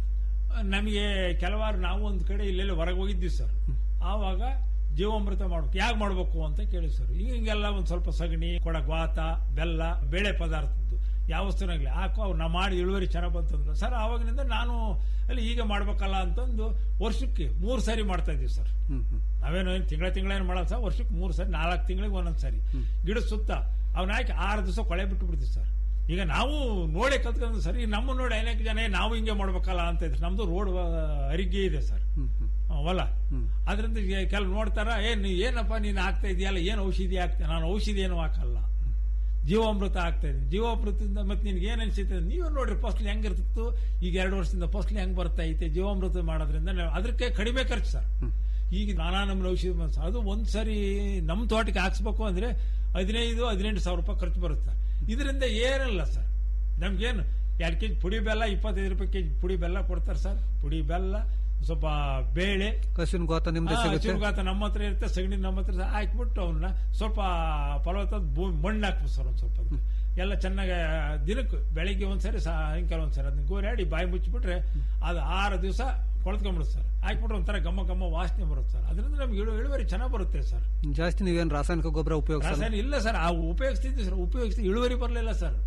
Speaker 12: ನಮಗೆ ಕೆಲವಾರು ನಾವು ಒಂದು ಕಡೆ ಇಲ್ಲೆಲ್ಲ ಹೊರಗೆ ಹೋಗಿದ್ವಿ ಸರ್ ಆವಾಗ ಜೀವಾಮೃತ ಮಾಡ್ಬೇಕು ಯಾಕೆ ಮಾಡ್ಬೇಕು ಅಂತ ಕೇಳಿ ಸರ್ ಈಗ ಹಿಂಗೆಲ್ಲ ಒಂದು ಸ್ವಲ್ಪ ಸಗಣಿ ಕೊಡಕ್ ವಾತ ಬೆಲ್ಲ ಬೇಳೆ ಪದಾರ್ಥದ್ದು ಯಾವ ವಸ್ತುನಾಗ್ಲಿ ಹಾಕೋ ಅವ್ರು ನಾ ಮಾಡಿ ಇಳುವರಿ ಚೆನ್ನಾಗಿ ಬಂತಂದ್ರು ಸರ್ ಆವಾಗಿನಿಂದ ನಾನು ಅಲ್ಲಿ ಈಗ ಮಾಡ್ಬೇಕಲ್ಲ ಅಂತಂದು ವರ್ಷಕ್ಕೆ ಮೂರು ಸಾರಿ ಮಾಡ್ತಾ ಇದ್ದೀವಿ ಸರ್ ನಾವೇನು ಏನು ತಿಂಗಳ ತಿಂಗಳೇನು ಮಾಡಲ್ಲ ಸರ್ ವರ್ಷಕ್ಕೆ ಮೂರು ಸಾರಿ ನಾಲ್ಕು ತಿಂಗಳಿಗೆ ಒಂದೊಂದು ಸಾರಿ ಗಿಡ ಸುತ್ತ ಅವ್ನ ಹಾಕಿ ಆರು ದಿವಸ ಕೊಳೆ ಬಿಟ್ಟು ಬಿಡ್ತೀವಿ ಸರ್ ಈಗ ನಾವು ನೋಡೇ ಕಲ್ತ್ಕೊಂಡು ಸರ್ ಈಗ ನಮ್ಮ ನೋಡಿ ಅನೇಕ ಜನ "ಏ, ನಾವು ಹಿಂಗೆ ಮಾಡ್ಬೇಕಲ್ಲ ಅಂತ ಇದ್ರೆ ನಮ್ದು ರೋಡ್ ಅರಿಗ್ಗೆ ಇದೆ ಸರ್ ಹೊಲ ಅದರಿಂದ ಕೆಲವು ನೋಡ್ತಾರ ಏನ್ ನೀ- ಏನಪ್ಪ ನೀನು ಹಾಕ್ತಾ ಇದೆಯಲ್ಲ ಏನು ಔಷಧಿ ಹಾಕ್ತಾ ನಾನು ಔಷಧಿ ಏನು ಹಾಕಲ್ಲ ಜೀವಾಮೃತ ಆಗ್ತಾ ಇದ್ದೀನಿ ಜೀವಾಮೃತದಿಂದ ಮತ್ತೆ ನಿನ್ಗೆ ಏನ್ ಅನ್ಸುತ್ತೆ ನೀವು ನೋಡ್ರಿ ಫಸ್ಲ್ ಹೆಂಗಿರ್ತಿತ್ತು ಈಗ ಎರಡು ವರ್ಷದಿಂದ ಫಸ್ಲ್ ಹೆಂಗ್ ಬರ್ತಾ ಐತೆ ಜೀವಾಮೃತ ಮಾಡೋದ್ರಿಂದ ನಾವು ಅದಕ್ಕೆ ಕಡಿಮೆ ಖರ್ಚು ಸರ್ ಈಗ ನಾನಾ ನಮ್ಮನೆ ಔಷಧಿ ಬಂದ್ ಅದು ಒಂದ್ ಸರಿ ನಮ್ಮ ತೋಟಕ್ಕೆ ಹಾಕ್ಸ್ಬೇಕು ಅಂದ್ರೆ ಹದಿನೈದು ಹದಿನೆಂಟು ಸಾವಿರ ರೂಪಾಯಿ ಖರ್ಚು ಬರುತ್ತೆ ಇದರಿಂದ ಏನಿಲ್ಲ ಸರ್ ನಮ್ಗೇನು ಎರಡು ಕೆಜಿ ಪುಡಿ ಬೆಲ್ಲ ಇಪ್ಪತ್ತೈದು ರೂಪಾಯಿ ಕೆಜಿ ಪುಡಿ ಬೆಲ್ಲ ಕೊಡ್ತಾರೆ ಸರ್ ಪುಡಿ ಬೆಲ್ಲ ಸ್ವಲ್ಪ ಬೇಳೆ
Speaker 11: ಕಸಿನ ಗೋತ ನಿಮ್ದು
Speaker 12: ಆ,
Speaker 11: ಸಿಗುತ್ತೆ
Speaker 12: ಚುರುಗಾತ ನಮ್ಮ ಹತ್ರ ಇರುತ್ತೆ ಸಗಣಿ ನಮ್ಮ ಹತ್ರ ಹಾಕ್ಬಿಟ್ಟು ಅವನ್ನ ಸ್ವಲ್ಪ ಫಲವತ್ತಾದ ಭೂಮಿ ಮಣ್ಣು ಹಾಕ್ಬೇಕು ಸರ್ ಒಂದ್ ಸ್ವಲ್ಪ ಅದಕ್ಕೆ. ಎಲ್ಲ ಚೆನ್ನಾಗಿ ದಿನಕ್ಕೆ ಬೆಳಿಗ್ಗೆ ಒಂದ್ಸರಿ ಸಾಯಂಕಾಲ ಒಂದ್ಸರಿ ಅದನ್ನ ಗೋರಾಡಿ ಬಾಯಿ ಮುಚ್ಚಿಬಿಟ್ರೆ ಅದು ಆರು ದಿವಸ ಕೊಳ್ತ್ಕೊಂಡ್ಬಿಡುತ್ತೆ ಸರ್ ಹಾಕ್ಬಿಟ್ರೆ ಒಂಥರ ಗಮ್ಮ ಗಮ್ಮ ವಾಸನೆ ಬರುತ್ತೆ ಸರ್ ಅದರಿಂದ ನಮ್ಗೆ ಇಳು- ಇಳುವರಿ ಚೆನ್ನಾಗಿ ಬರುತ್ತೆ ಸರ್
Speaker 11: ಜಾಸ್ತಿ ನೀವೇನು ರಾಸಾಯನಿಕ ಗೊಬ್ಬರ ಉಪಯೋಗಿಸಲ್ಲ
Speaker 12: ರಾಸಾಯನಿಕ ಇಲ್ಲ ಸರ್ ಆ ಉಪಯೋಗಿಸ್ತಿದ್ವಿ ಸರ್ ಉಪಯೋಗಿಸ್ತಿ ಇಳುವರಿ ಬರಲಿಲ್ಲ ಸರ್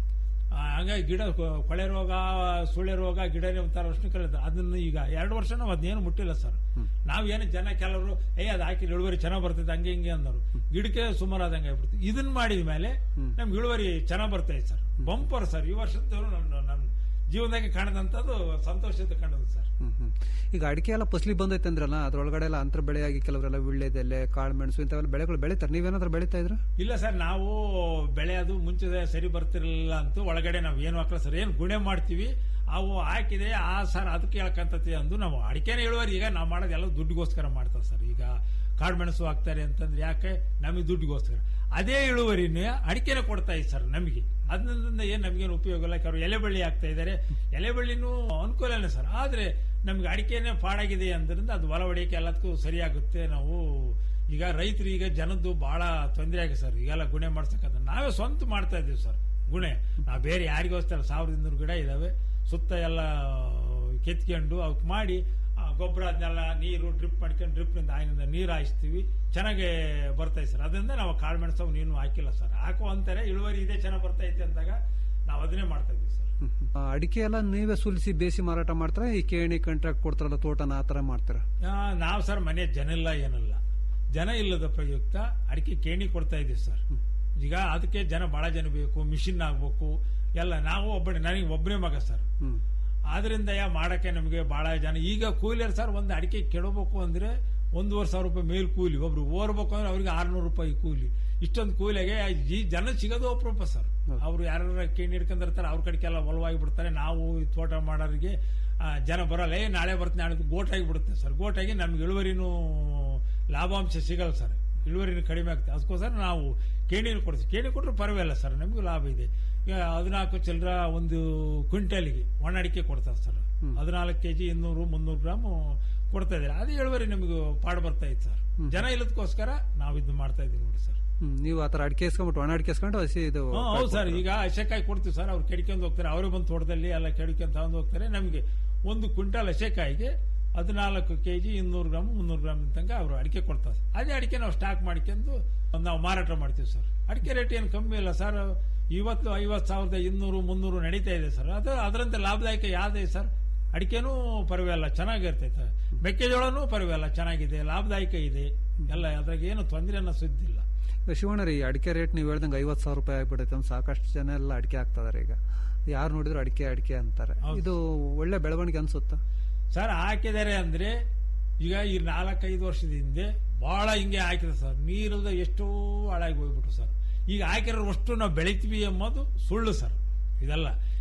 Speaker 12: ಆ, ಹಂಗಾಗಿ ಗಿಡ ಕೊ- ಕೊಳೆ ರೋಗ ಸುಳೆ ರೋಗ ಗಿಡನೇ ಒಂಥರ ಉಷ್ಣಕರ ಅದನ್ನ ಈಗ ಎರಡು ವರ್ಷ ನಾವು ಅದನ್ನೇನು ಮುಟ್ಟಿಲ್ಲ ಸರ್ ನಾವೇನು ಜನ ಕೆಲವರು ಏ ಅದು ಹಾಕಿ ಇಳುವರಿ ಚೆನ್ನಾಗಿ ಬರ್ತೈತೆ ಹಂಗೆ ಹಿಂಗೆ ಅಂದರು ಗಿಡಕ್ಕೆ ಸುಮಾರು ಆದಂಗೆ ಆಗ್ಬಿಡ್ತು ಇದನ್ನ ಮಾಡಿದ ಮೇಲೆ ನಮ್ಗೆ ಇಳುವರಿ ಚೆನ್ನಾಗಿ ಬರ್ತೈತೆ ಸರ್ ಬಂಪರ್ ಸರ್ ಈ ವರ್ಷದ್ದು ನನ್ನ ನನ್ನ ಜೀವನದಾಗೆ ಕಾಣದಂಥದ್ದು ಸಂತೋಷದ ಕಾಣೋದು ಸರ್
Speaker 11: ಹ್ಮ್, ಹ್ಮ್. ಈಗ ಅಡಿಕೆ ಎಲ್ಲ ಫಸಲಿ ಬಂದೈತೆ ಅಂದ್ರಲ್ಲ ಅದ್ರೊಳಗಡೆ ಎಲ್ಲ ಅಂತರ ಬೆಳೆಯಾಗಿ ಕೆಲವರೆಲ್ಲ ವಿಳ್ಳೆದೆಲೆ ಕಾಳು ಮೆಣಸು ಇಂಥವೆಲ್ಲ ಬೆಳೆಗಳು ಬೆಳಿತಾರೆ ನೀವೇನಾದ್ರೂ ಬೆಳೀತಾ ಇದ್ರ
Speaker 12: ಇಲ್ಲ ಸರ್ ನಾವು ಬೆಳೆ ಅದು ಮುಂಚೆ ಸರಿ ಬರ್ತಿರ್ಲಿಲ್ಲ ಅಂತ ಒಳಗಡೆ ನಾವು ಏನು ಹಾಕಲ್ಲ ಸರ್ ಏನು ಗುಣೆ ಮಾಡ್ತೀವಿ ಅವು ಹಾಕಿದೆ ಆ ಸರ್ ಅದಕ್ಕೆ ಹೇಳ್ಕಂತತಿ ಅಂದು ನಾವು ಅಡಿಕೆನೇ ಇಳುವರಿ ಈಗ ನಾವು ಮಾಡೋದು ಎಲ್ಲ ದುಡ್ಡಿಗೋಸ್ಕರ ಮಾಡ್ತಾರೆ ಸರ್ ಈಗ ಕಾಡು ಮೆಣಸು ಹಾಕ್ತಾರೆ ಅಂತಂದ್ರೆ ಯಾಕೆ ನಮಗೆ ದುಡ್ಡಿಗೋಸ್ಕರ ಅದೇ ಇಳುವರಿನೇ ಅಡಿಕೆನೇ ಕೊಡ್ತಾ ಇದೆ ಸರ್ ನಮಗೆ ಅದರಿಂದ ಏನು ನಮಗೇನು ಉಪಯೋಗ ಇಲ್ಲ ಕೆಲವರು ಎಲೆ ಬಳ್ಳಿ ಹಾಕ್ತಾ ಇದ್ದಾರೆ ಎಲೆ ಬಳ್ಳಿನೂ ಅನುಕೂಲನೇ ಸರ್ ಆದ್ರೆ ನಮ್ಗೆ ಅಡಿಕೆನೇ ಪಾಡಾಗಿದೆ ಅಂದ್ರಿಂದ ಅದು ಹೊಲ ಹೊಡಿಯಕ್ಕೆ ಎಲ್ಲದಕ್ಕೂ ಸರಿಯಾಗುತ್ತೆ ನಾವು ಈಗ ರೈತರು ಈಗ ಜನದ್ದು ಬಹಳ ತೊಂದರೆ ಆಗಿದೆ ಸರ್ ಈಗೆಲ್ಲ ಗುಣೆ ಮಾಡ್ಸಕ್ಕಂತ ನಾವೇ ಸ್ವಂತ ಮಾಡ್ತಾ ಇದ್ದೀವಿ ಸರ್ ಗುಣೆ ನಾವು ಬೇರೆ ಯಾರಿಗೋಸ್ಕರ ಸಾವಿರದ ಇನ್ನೂರು ಗಿಡ ಇದಾವೆ ಸುತ್ತ ಎಲ್ಲ ಕೆತ್ಕೊಂಡು ಅವಕ್ಕೆ ಮಾಡಿ ಆ, ಗೊಬ್ಬರ ಅದನ್ನೆಲ್ಲ ನೀರು ಡ್ರಿಪ್ ಮಾಡ್ಕೊಂಡು ಡ್ರಿಪ್ನಿಂದ ಆಯ್ನಿಂದ ನೀರು ಹಾಯಿಸ್ತೀವಿ ಚೆನ್ನಾಗಿ ಬರ್ತೈತೆ ಸರ್ ಅದರಿಂದ ನಾವು ಕಾಳು ಮೆಣಸು ನೀನು ಹಾಕಿಲ್ಲ ಸರ್ ಹಾಕೋ ಅಂತಾರೆ ಇಳುವರಿ ಇದೆ ಚೆನ್ನಾಗಿ ಬರ್ತೈತೆ ಅಂದಾಗ ನಾವು ಅದನ್ನೇ ಮಾಡ್ತಾ ಇದ್ದೀವಿ ಸರ್
Speaker 11: ಆ, ಅಡಿಕೆ ಎಲ್ಲ ನೀವೇ ಸುಲಿಸಿ ಬೇಸಿ ಮಾರಾಟ ಮಾಡ್ತಾರ ಈ ಕೇಣಿ ಕಾಂಟ್ರಾಕ್ಟ್ ಕೊಡ್ತಾರಲ್ಲ ತೋಟನ ಆ ತರ ಮಾಡ್ತೀರಾ
Speaker 12: ಆ, ನಾವು ಸರ್ ಮನೆ ಜನ ಇಲ್ಲ ಏನಿಲ್ಲ ಜನ ಇಲ್ಲದ ಪ್ರಯುಕ್ತ ಅಡಿಕೆ ಕೇಣಿ ಕೊಡ್ತಾ ಇದೀವಿ ಸರ್ ಈಗ ಅದಕ್ಕೆ ಜನ ಬಹಳ ಜನ ಬೇಕು ಮಿಷಿನ್ ಆಗ್ಬೇಕು ಎಲ್ಲ ನಾವು ಒಬ್ಬನೇ ನನಗೆ ಒಬ್ಬನೇ ಮಗ ಸರ್ ಆದ್ರಿಂದ ಯಾ ಮಾಡಕ್ಕೆ ನಮಗೆ ಬಹಳ ಜನ ಈಗ ಕೂಲಿಯರ್ ಸರ್ ಒಂದು ಅಡಿಕೆ ಕೆಡಬೇಕು ಅಂದ್ರೆ ಒಂದೂವರೆ ಸಾವಿರ ರೂಪಾಯಿ ಮೇಲ್ ಕೂಲಿ ಒಬ್ರು ಓರ್ಬೇಕು ಅಂದ್ರೆ ಅವ್ರಿಗೆ ಆರ್ನೂರು ರೂಪಾಯಿ ಕೂಲಿ ಇಷ್ಟೊಂದು ಕೂಲಿಗೆ ಈ ಜನ ಸಿಗೋದು ಅಪರೂಪ ಸರ್ ಅವ್ರು ಯಾರು ಕೇಣಿ ಹಿಡ್ಕೊಂಡಿರ್ತಾರೆ ಅವ್ರ ಕಡೆಗೆಲ್ಲ ಒಲವಾಗಿ ಬಿಡ್ತಾರೆ ನಾವು ಈ ತೋಟ ಮಾಡೋರಿಗೆ ಆ, ಜನ ಬರಲ್ಲ ಏ ನಾಳೆ ಬರ್ತೀನಿ ನಾಳೆ ಗೋಟಾಗಿ ಬಿಡುತ್ತೆ ಸರ್ ಗೋಟಾಗಿ ನಮ್ಗೆ ಇಳುವರಿನೂ ಲಾಭಾಂಶ ಸಿಗಲ್ಲ ಸರ್ ಇಳುವರಿನೂ ಕಡಿಮೆ ಆಗ್ತದೆ ಅದಕ್ಕೋಸ್ಕರ ನಾವು ಕೇಣಿನ ಕೊಡ್ತೀವಿ ಕೇಣಿ ಕೊಟ್ಟರು ಪರವಾಗಿಲ್ಲ ಸರ್ ನಮಗೂ ಲಾಭ ಇದೆ ಈಗ ಹದಿನಾಲ್ಕು ಚಿಲ್ಲರ ಒಂದು ಕ್ವಿಂಟಲ್ಗೆ ಒಣ ಅಡಿಕೆ ಕೊಡ್ತಾರೆ ಸರ್ ಹದಿನಾಲ್ಕು ಕೆಜಿ ಇನ್ನೂರು ಮುನ್ನೂರು ಗ್ರಾಮ್ ಕೊಡ್ತಾ ಇದ್ದಾರೆ ಅದೇ ಇಳುವರಿ ನಮಗೆ ಪಾಡು ಬರ್ತಾ ಇತ್ತು ಸರ್ ಜನ ಇಲ್ಲದಕ್ಕೋಸ್ಕರ ನಾವು ಇದು ಮಾಡ್ತಾ ಇದ್ದೀವಿ ನೋಡಿ ಸರ್
Speaker 11: ಹ್ಮ್, ನೀವು ಆತರ ಅಡಿಕೆ ಇಸ್ಕೊಂಡ್ಬಿಟ್ಟು ಒಣ ಅಡಿಕೆ ಇಸ್ಕೊಂಡು ಹಸಿ ಇದು
Speaker 12: ಹ್ಮ್, ಹೌದು ಸರ್ ಈಗ ಹಸೆಕಾಯಿ ಕೊಡ್ತೀವಿ ಸರ್ ಅವ್ರು ಕೆಡ್ಕೊಂಡು ಹೋಗ್ತಾರೆ ಅವರೇ ಬಂದು ತೋಟದಲ್ಲಿ ಎಲ್ಲ ಕೆಡ್ಕೊಂಡು ತಗೊಂಡು ಹೋಗ್ತಾರೆ ನಮಗೆ ಒಂದು ಕ್ವಿಂಟಲ್ ಹಸೆಕಾಯಿಗೆ ಹದಿನಾಲ್ಕು ಕೆಜಿ ಇನ್ನೂರು ಗ್ರಾಮ್ ಮುನ್ನೂರು ಗ್ರಾಮ್ ತನಕ ಅವರು ಅಡಿಕೆ ಕೊಡ್ತಾರೆ ಅದೇ ಅಡಿಕೆ ನಾವು ಸ್ಟಾಕ್ ಮಾಡ್ಕೊಂಡು ನಾವು ಮಾರಾಟ ಮಾಡ್ತೀವಿ ಸರ್ ಅಡಿಕೆ ರೇಟ್ ಏನು ಕಮ್ಮಿ ಇಲ್ಲ ಸರ್ ಇವತ್ತು ಐವತ್ತು ಸಾವಿರದ ಇನ್ನೂರು ಮುನ್ನೂರು ನಡೀತಾ ಇದೆ ಸರ್ ಅದು ಅದರಂತೆ ಲಾಭದಾಯಕ ಯಾವ್ದೇ ಸರ್ ಅಡಿಕೆನೂ ಪರವಾಗಿಲ್ಲ ಚೆನ್ನಾಗಿರ್ತೈತೆ ಮೆಕ್ಕೆಜೋಳನೂ ಪರವಾಗಿಲ್ಲ ಚೆನ್ನಾಗಿದೆ ಲಾಭದಾಯಕ ಇದೆ ಎಲ್ಲ ಅದ್ರಾಗ ಏನು ತೊಂದರೆ ಅನ್ನೋ ಸುದ್ದಿ ಇಲ್ಲ
Speaker 11: ಶಿವಣ್ಣ ರೀ ಅಡಿಕೆ ರೇಟ್ ನೀವು ಹೇಳ್ದಂಗೆ ಐವತ್ತು ಸಾವಿರ ರೂಪಾಯಿ ಆಗ್ಬಿಡೈತೆ ಅಂತ ಸಾಕಷ್ಟು ಜನ ಎಲ್ಲ ಅಡಿಕೆ ಹಾಕ್ತಿದಾರೆ ಈಗ ಯಾರು ನೋಡಿದ್ರು ಅಡಿಕೆ ಅಡಿಕೆ ಅಂತಾರೆ ಇದು ಒಳ್ಳೆ ಬೆಳವಣಿಗೆ ಅನ್ಸುತ್ತಾ
Speaker 12: ಸರ್ ಹಾಕಿದ್ದಾರೆ ಅಂದ್ರೆ ಈಗ ಈ ನಾಲ್ಕೈದು ವರ್ಷದ ಹಿಂದೆ ಬಹಳ ಹಿಂಗೆ ಹಾಕಿದೆ ಸರ್ ನೀರದ ಎಷ್ಟೋ ಹಾಳಾಗಿ ಹೋಗ್ಬಿಟ್ರು ಸರ್ ಈಗ ಹಾಕಿರೋ ಅಷ್ಟು ನಾವು ಬೆಳಿತೀವಿ ಎಂಬುದು ಸುಳ್ಳು ಸರ್ ಇದೆಲ್ಲ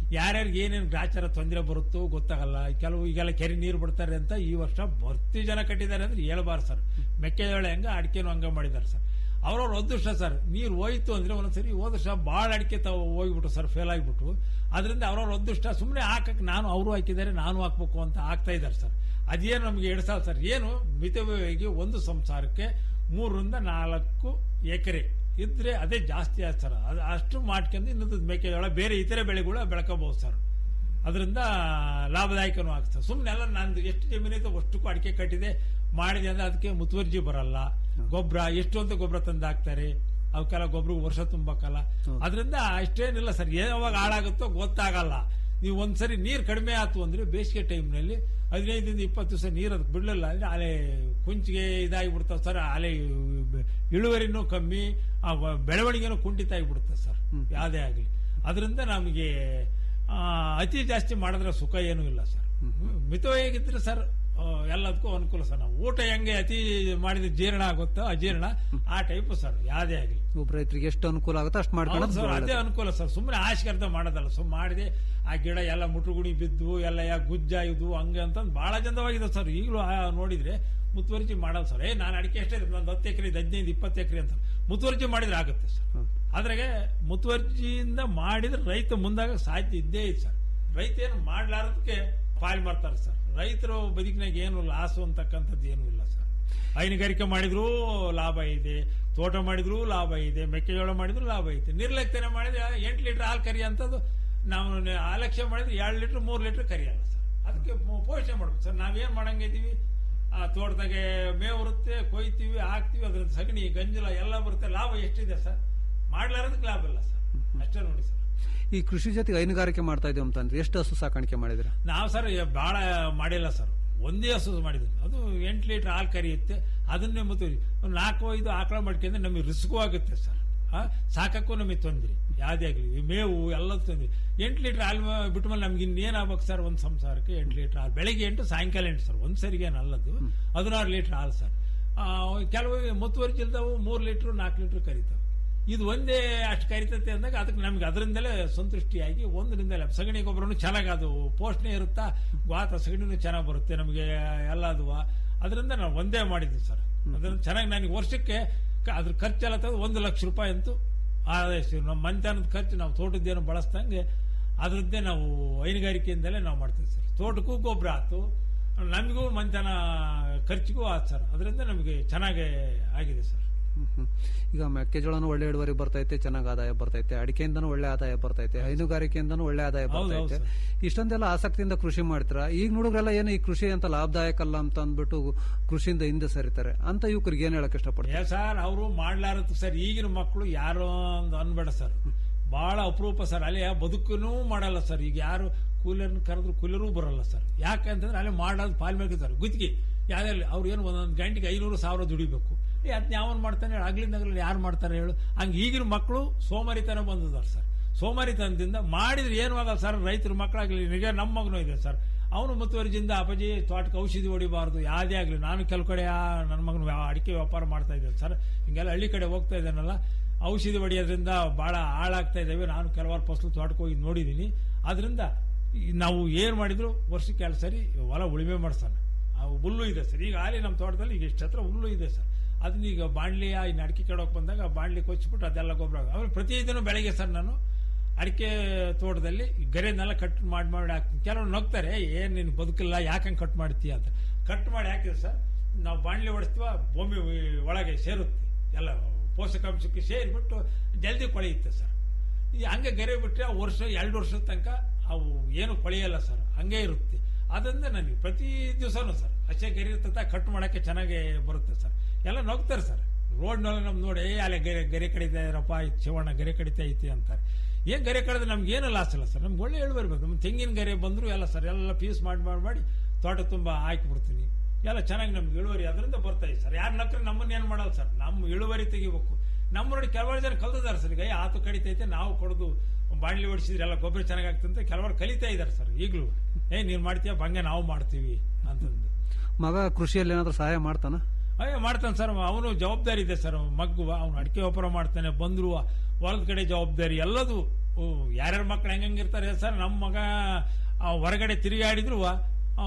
Speaker 12: ಯಾರ್ಯಾರಿಗೆ ಏನೇನು ಗ್ರಾಚಾರ ತೊಂದರೆ ಬರುತ್ತೋ ಗೊತ್ತಾಗಲ್ಲ ಕೆಲವು ಈಗೆಲ್ಲ ಕೆರೆ ನೀರು ಬಿಡ್ತಾರೆ ಅಂತ ಈ ವರ್ಷ ಭರ್ತಿ ಜನ ಕಟ್ಟಿದ್ದಾರೆ ಅಂದ್ರೆ ಹೇಳ್ಬಾರ್ದು ಸರ್ ಮೆಕ್ಕೆಜೋಳ ಹೆಂಗ ಅಡಿಕೆನೂ ಹಂಗ ಮಾಡಿದ್ದಾರೆ ಸರ್ ಅವ್ರವ್ರ ಅದೃಷ್ಟ ಸರ್ ನೀರು ಹೋಯ್ತು ಅಂದ್ರೆ ಒಂದ್ಸರಿ ಹೋದ ವರ್ಷ ಭಾಳ ಅಡಿಕೆ ತಾವು ಹೋಗ್ಬಿಟ್ಟು ಸರ್ ಫೇಲ್ ಆಗಿಬಿಟ್ಟು ಅದರಿಂದ ಅವ್ರವ್ರ ಅದೃಷ್ಟ ಸುಮ್ಮನೆ ಹಾಕಕ್ಕೆ ನಾನು ಅವರು ಹಾಕಿದ್ದಾರೆ ನಾನು ಹಾಕ್ಬೇಕು ಅಂತ ಆಗ್ತಾ ಇದ್ದಾರೆ ಸರ್ ಅದೇನು ನಮಗೆ ಎರಡು ಸಾವಿರ ಸರ್ ಏನು ಮಿತವ್ಯಯವಾಗಿ ಒಂದು ಸಂಸಾರಕ್ಕೆ ಮೂರರಿಂದ ನಾಲ್ಕು ಎಕರೆ ಇದ್ರೆ ಅದೇ ಜಾಸ್ತಿ ಆಯ್ತು ಸರ್ ಅದು ಅಷ್ಟು ಮಾಡ್ಕೊಂಡು ಇನ್ನೊಂದು ಮೆಕ್ಕೆಜೋಳ ಬೇರೆ ಇತರೆ ಬೆಳೆಗಳು ಬೆಳ್ಕೋಬಹುದು ಸರ್ ಅದರಿಂದ ಲಾಭದಾಯಕನೂ ಆಗ್ತದೆ ಸುಮ್ಮನೆ ಎಲ್ಲ ನಂದು ಎಷ್ಟು ಜಮೀನೈತೆ ಅಷ್ಟಕ್ಕೂ ಅಡಿಕೆ ಕಟ್ಟಿದೆ ಮಾಡಿದೆ ಅಂದ್ರೆ ಅದಕ್ಕೆ ಮುತುವರ್ಜಿ ಬರಲ್ಲ ಗೊಬ್ಬರ ಎಷ್ಟೊಂದು ಗೊಬ್ಬರ ತಂದು ಹಾಕ್ತಾರೆ ಅವಕ್ಕೆಲ್ಲ ಗೊಬ್ಬರ ವರ್ಷ ತುಂಬಕ್ಕಲ್ಲ ಅದರಿಂದ ಅಷ್ಟೇನಿಲ್ಲ ಸರ್ ಯಾವಾಗ ಹಾಳಾಗುತ್ತೋ ಗೊತ್ತಾಗಲ್ಲ ನೀವು ಒಂದ್ಸರಿ ನೀರು ಕಡಿಮೆ ಆಯ್ತು ಅಂದ್ರೆ ಬೇಸಿಗೆ ಟೈಮ್ನಲ್ಲಿ ಹದಿನೈದರಿಂದ ಇಪ್ಪತ್ತು ದಿವಸ ನೀರು ಅದಕ್ಕೆ ಬಿಡಲಿಲ್ಲ ಅಂದ್ರೆ ಅಲೆ ಕುಂಚಿಗೆ ಇದಾಗಿ ಬಿಡ್ತಾವೆ ಸರ್ ಅಲೆ ಇಳುವರಿನೂ ಕಮ್ಮಿ ಆ ವ- ಬೆಳವಣಿಗೆನೂ ಕುಂಠಿತ ಆಗಿಬಿಡುತ್ತೆ ಸರ್ ಯಾವುದೇ ಆಗಲಿ ಅದರಿಂದ ನಮಗೆ ಆ, ಅತಿ ಜಾಸ್ತಿ ಮಾಡಿದ್ರೆ ಸುಖ ಏನೂ ಇಲ್ಲ ಸರ್ ಮಿತವಾಗಿದ್ರೆ ಸರ್ ಆ, ಎಲ್ಲದಕ್ಕೂ ಅನುಕೂಲ ಸರ್ ನಾವು ಊಟ ಹೆಂಗೆ ಅತಿ ಮಾಡಿದ್ರೆ ಜೀರ್ಣ ಆಗುತ್ತೋ ಅಜೀರ್ಣ ಆ ಟೈಪ್ ಸರ್ ಯಾವುದೇ ಆಗಲಿ
Speaker 11: ಒಬ್ಬ ರೈತರಿಗೆ ಎಷ್ಟು ಅನುಕೂಲ ಆಗುತ್ತೋ ಅಷ್ಟು
Speaker 12: ಹೌದು
Speaker 11: ಮಾಡ್ಕೊಳ್ಳೋದು
Speaker 12: ಸರ್ ಅದೇ
Speaker 11: ಒಳ್ಳೇದು.
Speaker 12: ಅನುಕೂಲ ಸರ್ ಸುಮ್ಮನೆ ಆಶೆಗರ್ಧ ಮಾಡೋದಲ್ಲ ಸುಮ್ಮನೆ ಮಾಡಿದೆ ಆ ಗಿಡ ಎಲ್ಲ ಮುಟುಗುಣಿ ಬಿದ್ದು ಎಲ್ಲ ಯಾ ಗುಜ್ಜ ಇದು ಹಂಗೆ ಅಂತ ಬಹಳ ಚಂದವಾಗಿದೆ ಸರ್ ಈಗಲೂ ಆ ನೋಡಿದ್ರೆ ಮುತುವರ್ಜಿ ಮಾಡೋದು ಸರ್ ಏ ನಾನು ಅಡಿಕೆ ಎಷ್ಟೇ ನಂದು ಹತ್ತು ಎಕರೆ ಹದಿನೈದು ಇಪ್ಪತ್ತು ಎಕರೆ ಅಂತ ಮುತುವರ್ಜಿ ಮಾಡಿದ್ರೆ ಆಗುತ್ತೆ ಸರ್ ಅದ್ರಾಗೆ ಮುತುವರ್ಜಿಯಿಂದ ಮಾಡಿದ್ರೆ ರೈತ ಮುಂದಾಗ ಸಾಧ್ಯ ಇದ್ದೇ ಇದೆ ಸರ್ ರೈತ ಏನು ಮಾಡ್ಲಾರದಕ್ಕೆ ಪಾಲ್ ಮಾಡ್ತಾರೆ ಸರ್ ರೈತರು ಬದುಕಿನಾಗ ಏನು ಲಾಸು ಅಂತಕ್ಕಂಥದ್ದು ಏನೂ ಇಲ್ಲ ಸರ್ ಹೈನುಗಾರಿಕೆ ಮಾಡಿದ್ರು ಲಾಭ ಇದೆ ತೋಟ ಮಾಡಿದ್ರು ಲಾಭ ಇದೆ ಮೆಕ್ಕೆಜೋಳ ಮಾಡಿದ್ರು ಲಾಭ ಐತೆ ನಿರ್ಲಕ್ಷ್ಯನೆ ಮಾಡಿದ್ರೆ ಎಂಟು ಲೀಟರ್ ಹಾಲು ಕರಿ ಅಂತದ್ದು ನಾವು ನೆ- ಅಲಕ್ಷ್ಯ ಮಾಡಿದ್ರೆ ಎರಡು ಲೀಟರ್ ಮೂರು ಲೀಟರ್ ಕರಿಯಲ್ಲ ಸರ್ ಅದಕ್ಕೆ ಪೋ- ಪೋಷಣೆ ಮಾಡ್ಬೇಕು ಸರ್ ನಾವೇನ್ ಮಾಡಂಗಿದ್ದೀವಿ ಆ ತೋಟದಾಗೆ ಮೇವು ಬರುತ್ತೆ ಕೊಯ್ತೀವಿ ಹಾಕ್ತಿವಿ ಅದ್ರ ಸಗಣಿ ಗಂಜಲ ಎಲ್ಲ ಬರುತ್ತೆ ಲಾಭ ಎಷ್ಟಿದೆ ಸರ್ ಮಾಡ್ಲಾರದಕ್ಕೆ ಲಾಭ ಇಲ್ಲ ಸರ್ ಅಷ್ಟೇ ನೋಡಿ ಸರ್
Speaker 11: ಈ ಕೃಷಿ ಜೊತೆಗೆ ಹೈನುಗಾರಿಕೆ ಮಾಡ್ತಾ ಇದೀವಿ ಅಂತಂದ್ರೆ ಎಷ್ಟು ಹಸು ಸಾಕಾಣಿಕೆ ಮಾಡಿದ್ರ
Speaker 12: ನಾವು ಸರ್ ಬಹಳ ಮಾಡಿಲ್ಲ ಸರ್ ಒಂದೇ ಹಸು ಮಾಡಿದ್ವಿ ಅದು ಎಂಟು ಲೀಟರ್ ಹಾಲು ಕರಿಯುತ್ತೆ ಅದನ್ನೇ ಮತ್ತು ಒಂದು ನಾಲ್ಕು ಐದು ಆಕಳ ಮಾಡ್ಕೊಂಡ್ರೆ ನಮಗೆ ರಿಸ್ಕು ಆಗುತ್ತೆ ಸರ್ ಆ, ಸಾಕಕ್ಕೂ ನಮಗೆ ತೊಂದ್ರೆ ಯಾವುದೇ ಆಗಲಿ ಈ ಮೇವು ಎಲ್ಲ ತೊಂದ್ರೆ ಎಂಟು ಲೀಟರ್ ಹಾಲು ಬಿಟ್ಟ ಮೇಲೆ ನಮ್ಗೆ ಇನ್ನೇನು ಆಗ್ಬೇಕು ಸರ್ ಒಂದು ಸಂಸಾರಕ್ಕೆ ಎಂಟು ಲೀಟರ್ ಹಾಲು ಬೆಳಿಗ್ಗೆ ಎಂಟು ಸಾಯಂಕಾಲ ಎಂಟು ಸರ್ ಒಂದು ಸರಿಗೆ ಏನಲ್ಲದು ಹದಿನಾರು ಲೀಟರ್ ಹಾಲು ಸರ್ ಆ, ಕೆಲವು ಮುತ್ತುವರ್ಜಿ ಇಲ್ದವು ಮೂರು ಲೀಟ್ರು ನಾಲ್ಕು ಲೀಟ್ರ್ ಕರಿತಾವೆ ಇದು ಒಂದೇ ಅಷ್ಟು ಕರಿತೈತೆ ಅಂದಾಗ ಅದಕ್ಕೆ ನಮ್ಗೆ ಅದರಿಂದಲೇ ಸಂತುಷ್ಟಿಯಾಗಿ ಒಂದರಿಂದ ಸಗಣಿ ಗೊಬ್ಬರನು ಚೆನ್ನಾಗಿ ಅದು ಪೋಷಣೆ ಇರುತ್ತಾ ವಾತ ಸಗಣಿನೂ ಚೆನ್ನಾಗಿ ಬರುತ್ತೆ ನಮಗೆ ಎಲ್ಲದು ಅದರಿಂದ ನಾವು ಒಂದೇ ಮಾಡಿದ್ವಿ ಸರ್ ಅದರಿಂದ ಚೆನ್ನಾಗಿ ನನಗೆ ವರ್ಷಕ್ಕೆ ಕ- ಅದ್ರ ಖರ್ಚೆಲ್ಲ ತೆಗೆದು ಒಂದು ಲಕ್ಷ ರೂಪಾಯಿ ಅಂತೂ ಆದಾಯ ಸಿಗುತ್ತೆ. ನಮ್ಮ ಮನೆತನದ ಖರ್ಚು ನಾವು ತೋಟದ್ದೇನು ಬಳಸ್ದಂಗೆ ಅದರದ್ದೇ ನಾವು ಹೈನುಗಾರಿಕೆಯಿಂದಲೇ ನಾವು ಮಾಡ್ತೀವಿ ಸರ್ ತೋಟಕ್ಕೂ ಗೊಬ್ಬರ ಆಯ್ತು ನಮಗೂ ಮನೆತನ ಖರ್ಚಿಗೂ ಆಯ್ತು ಸರ್ ಅದರಿಂದ ನಮಗೆ ಚೆನ್ನಾಗೇ ಆಗಿದೆ ಸರ್
Speaker 11: ಈಗ ಮೆಕ್ಕೆಜೋಳನು ಒಳ್ಳೆ ಇಳುವರಿ ಬರ್ತೈತೆ ಚೆನ್ನಾಗಿ ಆದಾಯ ಬರ್ತೈತೆ ಅಡಿಕೆಯಿಂದನೂ ಒಳ್ಳೆ ಆದಾಯ ಬರ್ತೈತೆ ಹೈನುಗಾರಿಕೆಯಿಂದನೂ ಒಳ್ಳೆ ಆದಾಯ
Speaker 12: ಹೌದು, ಹೌದು
Speaker 11: ಬರ್ತೈತೆ ಇಷ್ಟೊಂದೆಲ್ಲ ಆಸಕ್ತಿಯಿಂದ ಕೃಷಿ ಮಾಡ್ತೀರಾ ಈಗ ನೋಡಿದ್ರೆಲ್ಲ ಏನು ಈ ಕೃಷಿ ಅಂತ ಲಾಭದಾಯಕ ಅಲ್ಲ ಅಂತ ಅಂದ್ಬಿಟ್ಟು ಕೃಷಿಯಿಂದ ಹಿಂದೆ ಸರಿತಾರೆ ಅಂತ ಯುವಕರಿಗೆ ಏನ್ ಹೇಳಕ್ ಇಷ್ಟಪಡ್ತಾರೆ
Speaker 12: ಏ ಸರ್ ಅವರು ಮಾಡ್ಲಾರದು ಸರ್ ಈಗಿನ ಮಕ್ಕಳು ಯಾರೋ ಒಂದು ಅನ್ಬೇಡ ಸರ್ ಬಹಳ ಅಪರೂಪ ಸರ್ ಅಲ್ಲಿ ಬದುಕೂ ಮಾಡಲ್ಲ ಸರ್ ಈಗ ಯಾರು ಕೂಲರ್ ಕರೆದ್ರು ಕೂಲರೂ ಬರಲ್ಲ ಸರ್ ಯಾಕಂತಂದ್ರೆ ಅಲ್ಲಿ ಮಾಡೋದು ಪಾಲ್ ಮೇಲೆ ಸರ್ ಗುತ್ತಿಗೆ ಯಾವ್ದಾರು ಅವ್ರು ಏನು ಒಂದೊಂದು ಗಂಟೆಗೆ ಐನೂರು ಸಾವಿರ ದುಡಿಬೇಕು ಏ ಅದನ್ನ ಯಾವನ್ ಮಾಡ್ತಾನೆ ಹೇಳು ಆಗ್ಲಿಂದಾಗಲಿ ಯಾರು ಮಾಡ್ತಾರೆ ಹೇಳು ಹಂಗೆ ಈಗಿನ ಮಕ್ಕಳು ಸೋಮಾರಿತನ ಬಂದಿದ್ದಾರೆ ಸರ್ ಸೋಮಾರಿತನದಿಂದ ಮಾಡಿದ್ರೆ ಏನು ಆಗಲ್ಲ ಸರ್ ರೈತರ ಮಕ್ಕಳಾಗಲಿ ನಿಜ ನಮ್ಮ ಮಗನೂ ಇದೆ ಸರ್ ಅವನು ಮುತುವರ್ಜಿಯಿಂದ ಅಪ್ಪಾಜಿ ತೋಟಕ್ಕೆ ಔಷಧಿ ಹೊಡಿಬಾರ್ದು ಯಾವುದೇ ಆಗಲಿ ನಾನು ಕೆಲವು ಕಡೆ ಆ ನನ್ನ ಮಗನ ವ್ಯಾ- ಅಡಿಕೆ ವ್ಯಾಪಾರ ಮಾಡ್ತಾ ಇದ್ದೇನೆ ಸರ್ ಹಿಂಗೆಲ್ಲ ಹಳ್ಳಿ ಕಡೆ ಹೋಗ್ತಾ ಇದ್ದಾನಲ್ಲ ಔಷಧಿ ಹೊಡೆಯೋದ್ರಿಂದ ಬಹಳ ಹಾಳಾಗ್ತಾ ಇದ್ದಾವೆ ನಾನು ಕೆಲವಾರು ಫಸಲು ತೋಟಕ್ಕೆ ಹೋಗಿ ನೋಡಿದ್ದೀನಿ ಅದರಿಂದ ನಾವು ಏನು ಮಾಡಿದ್ರು ವರ್ಷಕ್ಕೆ ಎರಡು ಸರಿ ಹೊಲ ಉಳುಮೆ ಮಾಡಿಸ್ತಾನೆ ಆ ಹುಲ್ಲು ಇದೆ ಸರ್ ಈಗ ಆಲಿ ನಮ್ಮ ತೋಟದಲ್ಲಿ ಈಗ ಇಷ್ಟು ಹತ್ರ ಹುಲ್ಲು ಇದೆ ಸರ್ ಅದನ್ನ ಈಗ ಬಾಣ್ಲಿ ಆ ಇನ್ನು ಅಡಿಕೆ ಕೆಡೋಕೆ ಬಂದಾಗ ಬಾಣ್ಲಿ ಕೊಚ್ಚಿಬಿಟ್ಟು ಅದೆಲ್ಲ ಗೊಬ್ಬರ ಆಮೇಲೆ ಪ್ರತಿದಿನ ಬೆಳಗ್ಗೆ ಸರ್ ನಾನು ಅಡಿಕೆ ತೋಟದಲ್ಲಿ ಗರೆನೆಲ್ಲ ಕಟ್ ಮಾಡಿ ಮಾಡಿ ಹಾಕ್ತೀನಿ ಕೆಲವರು ನಗ್ತಾರೆ ಏನ್ ನೀನು ಬದುಕಿಲ್ಲ ಯಾಕಂಗೆ ಕಟ್ ಮಾಡ್ತೀಯ ಅಂತ ಕಟ್ ಮಾಡಿ ಹಾಕಿದ್ರೆ ಸರ್ ನಾವು ಬಾಣ್ಲಿ ಹೊಡಿಸ್ತೀವ ಭೂಮಿ ಒಳಗೆ ಸೇರುತ್ತೆ ಎಲ್ಲ ಪೋಷಕಾಂಶಕ್ಕೆ ಸೇರಿಬಿಟ್ಟು ಜಲ್ದಿ ಕೊಳೆಯುತ್ತೆ ಸರ್ ಈ ಹಂಗೆ ಗರೆ ಬಿಟ್ಟರೆ ವರ್ಷ ಎರಡು ವರ್ಷದ ತನಕ ಅವು ಏನು ಕೊಳೆಯಲ್ಲ ಸರ್ ಹಂಗೆ ಇರುತ್ತೆ ಅದರಿಂದ ನನಗೆ ಪ್ರತಿ ದಿವಸನೂ ಸರ್ ಹಸೆ ಗರಿ ಇರ್ತದ ಕಟ್ ಮಾಡೋಕ್ಕೆ ಚೆನ್ನಾಗಿ ಬರುತ್ತೆ ಸರ್ ಎಲ್ಲ ನಗ್ತಾರೆ ಸರ್ ರೋಡ್ನಲ್ಲಿ ನಮ್ಗೆ ನೋಡಿ ಏ ಅಲ್ಲೇ ಗರೆ ಗರೆ ಕಡಿತಾ ಇರಪ್ಪ ಶಿವಣ್ಣ ಗರೆ ಕಡಿತಾ ಐತಿ ಅಂತಾರೆ ಏನ್ ಗರೆ ಕಡಿದ್ರೆ ನಮ್ಗೆ ಏನು ಲಾಸ್ ಇಲ್ಲ ಸರ್ ನಮ್ಗೆ ಒಳ್ಳೆ ಇಳುವರಿ ಬೇಕು ನಮ್ಮ ತೆಂಗಿನ ಗರೆ ಬಂದ್ರು ಎಲ್ಲ ಸರ್ ಎಲ್ಲ ಪೀಸ್ ಮಾಡಿ ಮಾಡಿ ಮಾಡಿ ತೋಟ ತುಂಬ ಹಾಕಿಬಿಡ್ತೀನಿ ಎಲ್ಲ ಚೆನ್ನಾಗಿ ನಮ್ಗೆ ಇಳುವರಿ ಅದರಿಂದ ಬರ್ತಾ ಇದೆ ಸರ್ ಯಾರು ನಕ್ರೆ ನಮ್ಮನ್ನ ಏನು ಮಾಡಲ್ಲ ಸರ್ ನಮ್ಮ ಇಳುವರಿ ತೆಗಿಬೇಕು ನಮ್ಮ ನೋಡಿ ಕೆಲವರು ಜನ ಕಲ್ತಿದ್ದಾರೆ ಸರ್ ಈಗ ಏ, ಆತು ಕಡಿತೈತೆ ನಾವು ಕೊಡೋದು ಬಾಣ್ಲಿ ಹೊಡಿಸಿದ್ರೆ ಎಲ್ಲ ಗೊಬ್ಬರ ಚೆನ್ನಾಗಾಗ್ತಂತ ಕೆಲವರು ಕಲಿತಾ ಇದ್ದಾರೆ ಸರ್ ಈಗಲೂ ಏ ನೀನು ಮಾಡ್ತೀಯ ಬಂಗೆ ನಾವು ಮಾಡ್ತೀವಿ ಅಂತಂದು
Speaker 11: ಮಗ ಕೃಷಿಯಲ್ಲಿ ಏನಾದ್ರೂ ಸಹಾಯ ಮಾಡ್ತಾನ
Speaker 12: ಅಯ್ಯ ಮಾಡ್ತಾನೆ ಸರ್ ಅವನು ಜವಾಬ್ದಾರಿ ಇದೆ ಸರ್ ಮಗ್ಗುವ ಅವನು ಅಡಿಕೆ ವ್ಯಾಪಾರ ಮಾಡ್ತಾನೆ ಬಂದ್ರು ಹೊಲದ ಕಡೆ ಜವಾಬ್ದಾರಿ ಎಲ್ಲದು ಯಾರ್ಯಾರ ಮಕ್ಳು ಹೆಂಗಿರ್ತಾರೆ ಸರ್ ನಮ್ಮ ಮಗ ಆ, ಹೊರಗಡೆ ತಿರುಗಾಡಿದ್ರು ಆ,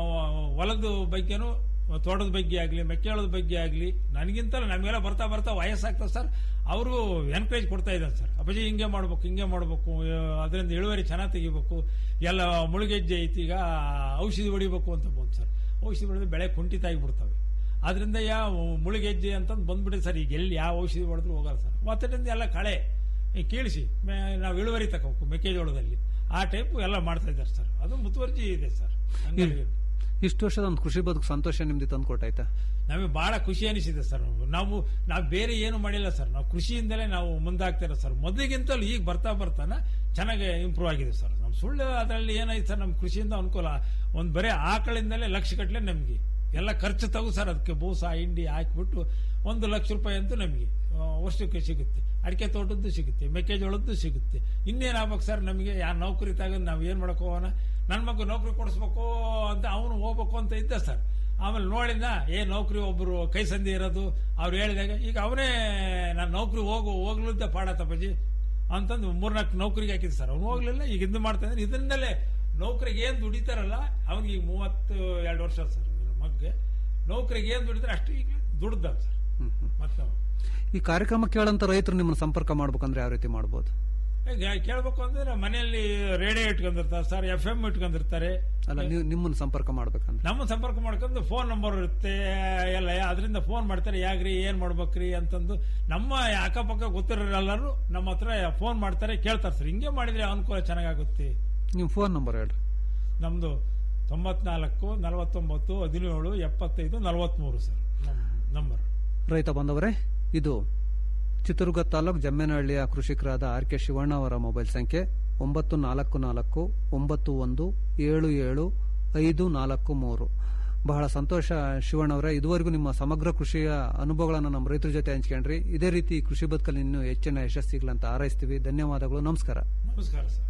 Speaker 12: ಹೊಲದ ಬಗ್ಗೆನೂ ತೋಟದ ಬಗ್ಗೆ ಆಗಲಿ ಮೆಕ್ಕೆಜೋಳದ ಬಗ್ಗೆ ಆಗಲಿ ನನಗಿಂತಲೂ ನಮಗೆಲ್ಲ ಬರ್ತಾ ಬರ್ತಾ ವಯಸ್ಸಾಗ್ತದೆ ಸರ್ ಅವರು ಎನ್ಕರೇಜ್ ಕೊಡ್ತಾ ಇದ್ದಾರೆ ಸರ್ ಅಪ್ಪಾಜಿ ಹಿಂಗೆ ಮಾಡ್ಬೇಕು ಹಿಂಗೆ ಮಾಡ್ಬೇಕು ಅದರಿಂದ ಇಳುವರಿ ಚೆನ್ನಾಗಿ ತೆಗಿಬೇಕು ಎಲ್ಲ ಮುಳುಗೆಜ್ಜೆ ಐತಿ ಈಗ ಔಷಧಿ ಹೊಡಿಬೇಕು ಅಂತ ಬಂತು ಸರ್ ಔಷಧಿ ಹೊಡೆದ್ರೆ ಬೆಳೆ ಕುಂಠಿತ ಆಗಿಬಿಡ್ತವೆ ಆದ್ರಿಂದ ಯಾವ ಮುಳುಗೆಜ್ಜೆ ಅಂತಂದು ಬಂದ್ಬಿಟ್ಟಿದೆ ಸರ್ ಈಗ ಎಲ್ಲಿ ಯಾವ ಔಷಧಿ ಹೊಡೆದ್ರು ಹೋಗಲ್ಲ ಸರ್ ಮತ್ತರಿಂದ ಎಲ್ಲ ಕಳೆ ಈ ಕೀಳಿಸಿ ಮೇ- ನಾವು ಇಳುವರಿ ತಗೋಬೇಕು ಮೆಕ್ಕೆಜೋಳದಲ್ಲಿ ಆ ಟೈಪ್ ಎಲ್ಲ ಮಾಡ್ತಾ ಇದ್ದಾರೆ ಸರ್ ಅದು ಮುತುವರ್ಜಿ ಇದೆ ಸರ್ ಹಂಗಾಗಿ
Speaker 11: ಇಷ್ಟು ವರ್ಷದ ಒಂದು ಕೃಷಿ ಬದುಕು ಸಂತೋಷ ನಿಮ್ದು ತಂದು ಕೊಟ್ಟಾಯ್ತಾ
Speaker 12: ನಮಗೆ ಬಹಳ ಖುಷಿ ಅನಿಸಿದೆ ಸರ್ ನಾವು ನಾವು ಬೇರೆ ಏನು ಮಾಡಿಲ್ಲ ಸರ್ ನಾವು ಕೃಷಿಯಿಂದಲೇ ನಾವು ಮುಂದಾಗ್ತಿರೋ ಸರ್ ಮೊದಲಿಗಿಂತಲೂ ಈಗ ಬರ್ತಾ ಬರ್ತಾನ ಚೆನ್ನಾಗಿ ಇಂಪ್ರೂವ್ ಆಗಿದೆ ಸರ್ ನಮ್ಮ ಸುಳ್ಳು ಅದರಲ್ಲಿ ಏನಾಯ್ತು ಸರ್ ನಮ್ಮ ಕೃಷಿಯಿಂದ ಅನುಕೂಲ ಒಂದು ಬರೀ ಆಕಳಿಂದಲೇ ಲಕ್ಷ ಗಟ್ಟಲೆ ನಮಗೆ ಎಲ್ಲ ಖರ್ಚು ತಗೋ ಸರ್ ಅದಕ್ಕೆ ಬೂಸ ಹಿಂಡಿ ಹಾಕಿಬಿಟ್ಟು ಒಂದು ಲಕ್ಷ ರೂಪಾಯಿ ಅಂತೂ ನಮಗೆ ಆ, ವರ್ಷಕ್ಕೆ ಸಿಗುತ್ತೆ ಅಡಿಕೆ ತೋಟದ್ದು ಸಿಗುತ್ತೆ ಮೆಕ್ಕೆಜೋಳದ್ದು ಸಿಗುತ್ತೆ ಇನ್ನೇನ್ ಆಗ್ಬೇಕು ಸರ್ ನಮಗೆ ಯಾರು ನೌಕರಿ ತಗೊಂಡು ನಾವು ಏನ್ ಮಾಡಕ್ ಹೋಗೋಣ ನನ್ನ ಮಗು ನೌಕರಿ ಕೊಡಿಸ್ಬೇಕು ಅಂತ ಅವನು ಹೋಗ್ಬೇಕು ಅಂತ ಇದ್ದ ಸರ್ ಆಮೇಲೆ ನೋಡಿದ ಏ ನೌಕರಿ ಒಬ್ರು ಕೈ ಸಂಧಿ ಇರೋದು ಅವ್ರು ಹೇಳಿದಾಗ ಈಗ ಅವನೇ ನಾನು ನೌಕರಿ ಹೋಗು ಹೋಗ್ಲಿದ್ದ ಪಾಡ ತಪ್ಪಜಿ ಅಂತಂದು ಮೂರ್ನಾಲ್ಕು ನೌಕರಿಗೆ ಹಾಕಿದ್ ಸರ್ ಅವ್ನು ಹೋಗ್ಲಿಲ್ಲ ಈಗ ಇದು ಮಾಡ್ತಾ ಇದ್ರೆ ಇದರಿಂದಲೇ ನೌಕರಿಗೆ ಏನ್ ದುಡಿತಾರಲ್ಲ ಅವನಿಗೆ ಈಗ ಮೂವತ್ತು ಎರಡು ವರ್ಷ ಸರ್ ಮಗ್ಗೆ ನೌಕರಿಗೆ ಏನ್ ದುಡಿತಾರೆ ಅಷ್ಟು ಈಗ ದುಡ್ದ ಸರ್ ಮತ್ತೆ ಅವ.
Speaker 11: ಈ ಕಾರ್ಯಕ್ರಮ ಕೇಳಂತ ರೈತರು ನಿಮ್ಮನ್ನ ಸಂಪರ್ಕ ಮಾಡ್ಬೇಕಂದ್ರೆ ಯಾವ ರೀತಿ ಮಾಡ್ಬೋದು
Speaker 12: ಈಗ ಕೇಳ್ಬೇಕು ಅಂದ್ರೆ ಮನೆಯಲ್ಲಿ ರೇಡಿಯೋ ಇಟ್ಕೊಂಡಿರ್ತಾರೆ ಸರ್ ಎಫ್ ಎಂ ಇಟ್ಕೊಂಡಿರ್ತಾರೆ
Speaker 11: ಅಲ್ಲ ನೀವು ನಿಮ್ಮನ್ನ ಸಂಪರ್ಕ ಮಾಡ್ಬೇಕಂದ್ರೆ
Speaker 12: ನಮ್ಮ ಸಂಪರ್ಕ ಮಾಡ್ಕೊಂಡು ಫೋನ್ ನಂಬರ್ ಇರುತ್ತೆ ಎಲ್ಲ ಅದರಿಂದ ಫೋನ್ ಮಾಡ್ತಾರೆ ಯಾಗ್ರಿ ಏನ್ ಮಾಡ್ಬೇಕ್ರಿ ಅಂತಂದು ನಮ್ಮ ಅಕ್ಕಪಕ್ಕ ಗೊತ್ತಿರೋರೆಲ್ಲರೂ ನಮ್ಮ ಹತ್ರ ಫೋನ್ ಮಾಡ್ತಾರೆ ಕೇಳ್ತಾರೆ ಸರ್ ಹಿಂಗೆ ಮಾಡಿದ್ರೆ ಅನುಕೂಲ ಚೆನ್ನಾಗಾಗುತ್ತೆ
Speaker 11: ನಿಮ್ಮ ಫೋನ್ ನಂಬರ್ ಹೇಳ್ರಿ
Speaker 12: ನಮ್ದು ತೊಂಬತ್ನಾಲ್ಕು ನಲವತ್ತೊಂಬತ್ತು ಹದಿನೇಳು ಎಪ್ಪತ್ತೈದು ನಲವತ್ಮೂರು ಸರ್ ನಮ್ಮ ನಂಬರ್
Speaker 11: ರೈತ ಬಂದವರೇ ಇದು ಚಿತ್ರದುರ್ಗ ತಾಲೂಕು ಜಮ್ಮೇನಹಳ್ಳಿಯ ಕೃಷಿಕರಾದ ಆರ್ ಕೆ ಶಿವಣ್ಣ ಅವರ ಮೊಬೈಲ್ ಸಂಖ್ಯೆ ಒಂಬತ್ತು ನಾಲ್ಕು ನಾಲ್ಕು ಒಂಬತ್ತು ಒಂದು ಏಳು ಏಳು ಐದು ನಾಲ್ಕು ಮೂರು ಬಹಳ ಸಂತೋಷ ಶಿವಣ್ಣ ಅವರೇ ಇದುವರೆಗೂ ನಿಮ್ಮ ಸಮಗ್ರ ಕೃಷಿಯ ಅನುಭವಗಳನ್ನು ನಮ್ಮ ರೈತರ ಜೊತೆ ಹಂಚ್ಕೊಂಡ್ರಿ ಇದೇ ರೀತಿ ಕೃಷಿ ಬದುಕಲ್ಲಿ ಇನ್ನೂ ಹೆಚ್ಚಿನ ಯಶಸ್ಸಿಗಳಂತ ಹಾರೈಸ್ತೀವಿ ಧನ್ಯವಾದಗಳು ನಮಸ್ಕಾರ
Speaker 12: ನಮಸ್ಕಾರ ಸರ್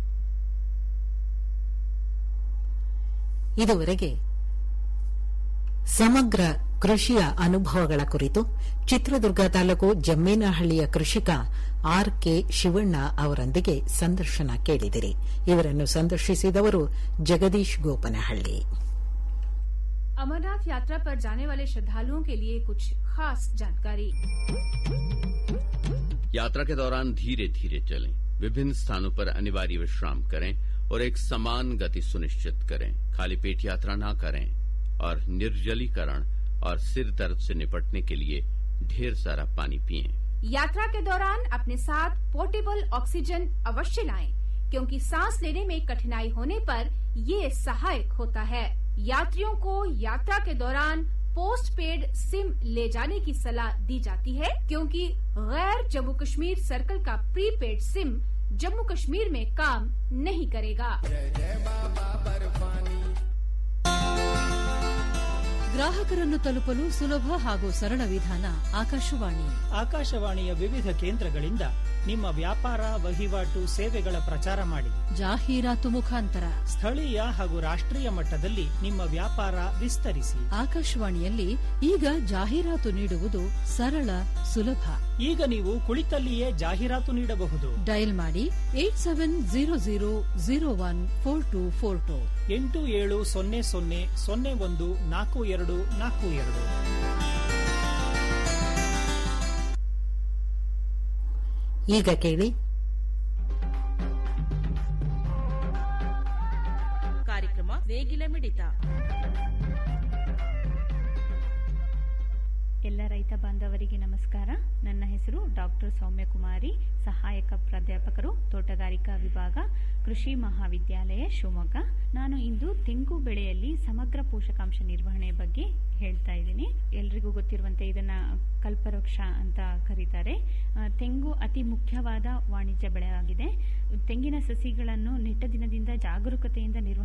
Speaker 5: ಇದುವರೆಗೆ ಸಮಗ್ರ ಕೃಷಿಯ ಅನುಭವಗಳ ಕುರಿತು ಚಿತ್ರದುರ್ಗ ತಾಲೂಕು ಜಮ್ಮೇನಹಳ್ಳಿಯ ಕೃಷಿಕ ಆರ್ ಕೆ ಶಿವಣ್ಣ ಅವರೊಂದಿಗೆ ಸಂದರ್ಶನ ಕೇಳಿದಿರಿ ಇವರನ್ನು ಸಂದರ್ಶಿಸಿದವರು ಜಗದೀಶ್ ಗೋಪನಹಳ್ಳಿ
Speaker 13: अमरनाथ यात्रा पर जाने वाले श्रद्धालुओं के लिए कुछ खास जानकारी
Speaker 14: यात्रा के दौरान धीरे धीरे चलें विभिन्न स्थानों पर अनिवार्य विश्राम करें और एक समान गति सुनिश्चित करें खाली पेट यात्रा ना करें और निर्जलीकरण और सिर दर्द से निपटने के लिए ढेर सारा पानी पिएं
Speaker 13: यात्रा के दौरान अपने साथ पोर्टेबल ऑक्सीजन अवश्य लाएं क्योंकि सांस लेने में कठिनाई होने पर ये सहायक होता है यात्रियों को यात्रा के दौरान पोस्ट पेड सिम ले जाने की सलाह दी जाती है क्योंकि गैर जम्मू कश्मीर सर्कल का प्रीपेड सिम जम्मू कश्मीर में काम नहीं करेगा
Speaker 15: ಗ್ರಾಹಕರನ್ನು ತಲುಪಲು ಸುಲಭ ಹಾಗೂ ಸರಳ ವಿಧಾನ ಆಕಾಶವಾಣಿ
Speaker 16: ಆಕಾಶವಾಣಿಯ ವಿವಿಧ ಕೇಂದ್ರಗಳಿಂದ ನಿಮ್ಮ ವ್ಯಾಪಾರ ವಹಿವಾಟು ಸೇವೆಗಳ ಪ್ರಚಾರ ಮಾಡಿ
Speaker 15: ಜಾಹೀರಾತು ಮುಖಾಂತರ
Speaker 16: ಸ್ಥಳೀಯ ಹಾಗೂ ರಾಷ್ಟ್ರೀಯ ಮಟ್ಟದಲ್ಲಿ ನಿಮ್ಮ ವ್ಯಾಪಾರ ವಿಸ್ತರಿಸಿ
Speaker 15: ಆಕಾಶವಾಣಿಯಲ್ಲಿ ಈಗ ಜಾಹೀರಾತು ನೀಡುವುದು ಸರಳ ಸುಲಭ
Speaker 16: ಈಗ ನೀವು ಕುಳಿತಲ್ಲಿಯೇ ಜಾಹೀರಾತು ನೀಡಬಹುದು
Speaker 15: ಡಯಲ್ ಮಾಡಿ eight seven zero zero zero one four two four two
Speaker 16: ಎಂಟು ಏಳು ಸೊನ್ನೆ ಸೊನ್ನೆ ಸೊನ್ನೆ ಒಂದು ನಾಲ್ಕು ಎರಡು ನಾಲ್ಕು ಎರಡು
Speaker 5: ಈಗ ಕೇಳಿ
Speaker 17: ಕಾರ್ಯಕ್ರಮ ನೇಗಿಲ ಮಿಡಿತ
Speaker 18: ಎಲ್ಲ ರೈತ ಬಾಂಧವರಿಗೆ ನಮಸ್ಕಾರ ನನ್ನ ಹೆಸರು ಡಾಕ್ಟರ್ ಸೌಮ್ಯಕುಮಾರಿ ಸಹಾಯಕ ಪ್ರಾಧ್ಯಾಪಕರು ತೋಟಗಾರಿಕಾ ವಿಭಾಗ ಕೃಷಿ ಮಹಾವಿದ್ಯಾಲಯ ಶಿವಮೊಗ್ಗ ನಾನು ಇಂದು ತೆಂಗು ಬೆಳೆಯಲ್ಲಿ ಸಮಗ್ರ ಪೋಷಕಾಂಶ ನಿರ್ವಹಣೆ ಬಗ್ಗೆ ಹೇಳ್ತಾ ಇದ್ದೀನಿ ಎಲ್ರಿಗೂ ಗೊತ್ತಿರುವಂತೆ ಇದನ್ನ ಕಲ್ಪವೃಕ್ಷ ಅಂತ ಕರೀತಾರೆ ಆ, ತೆಂಗು ಅತಿ ಮುಖ್ಯವಾದ ವಾಣಿಜ್ಯ ಬೆಳೆ ಆಗಿದೆ ತೆಂಗಿನ ಸಸಿಗಳನ್ನು ನೆಟ್ಟ ದಿನದಿಂದ ಜಾಗರೂಕತೆಯಿಂದ ನಿರ್ವಹಣೆ ಮಾಡಿದರೆ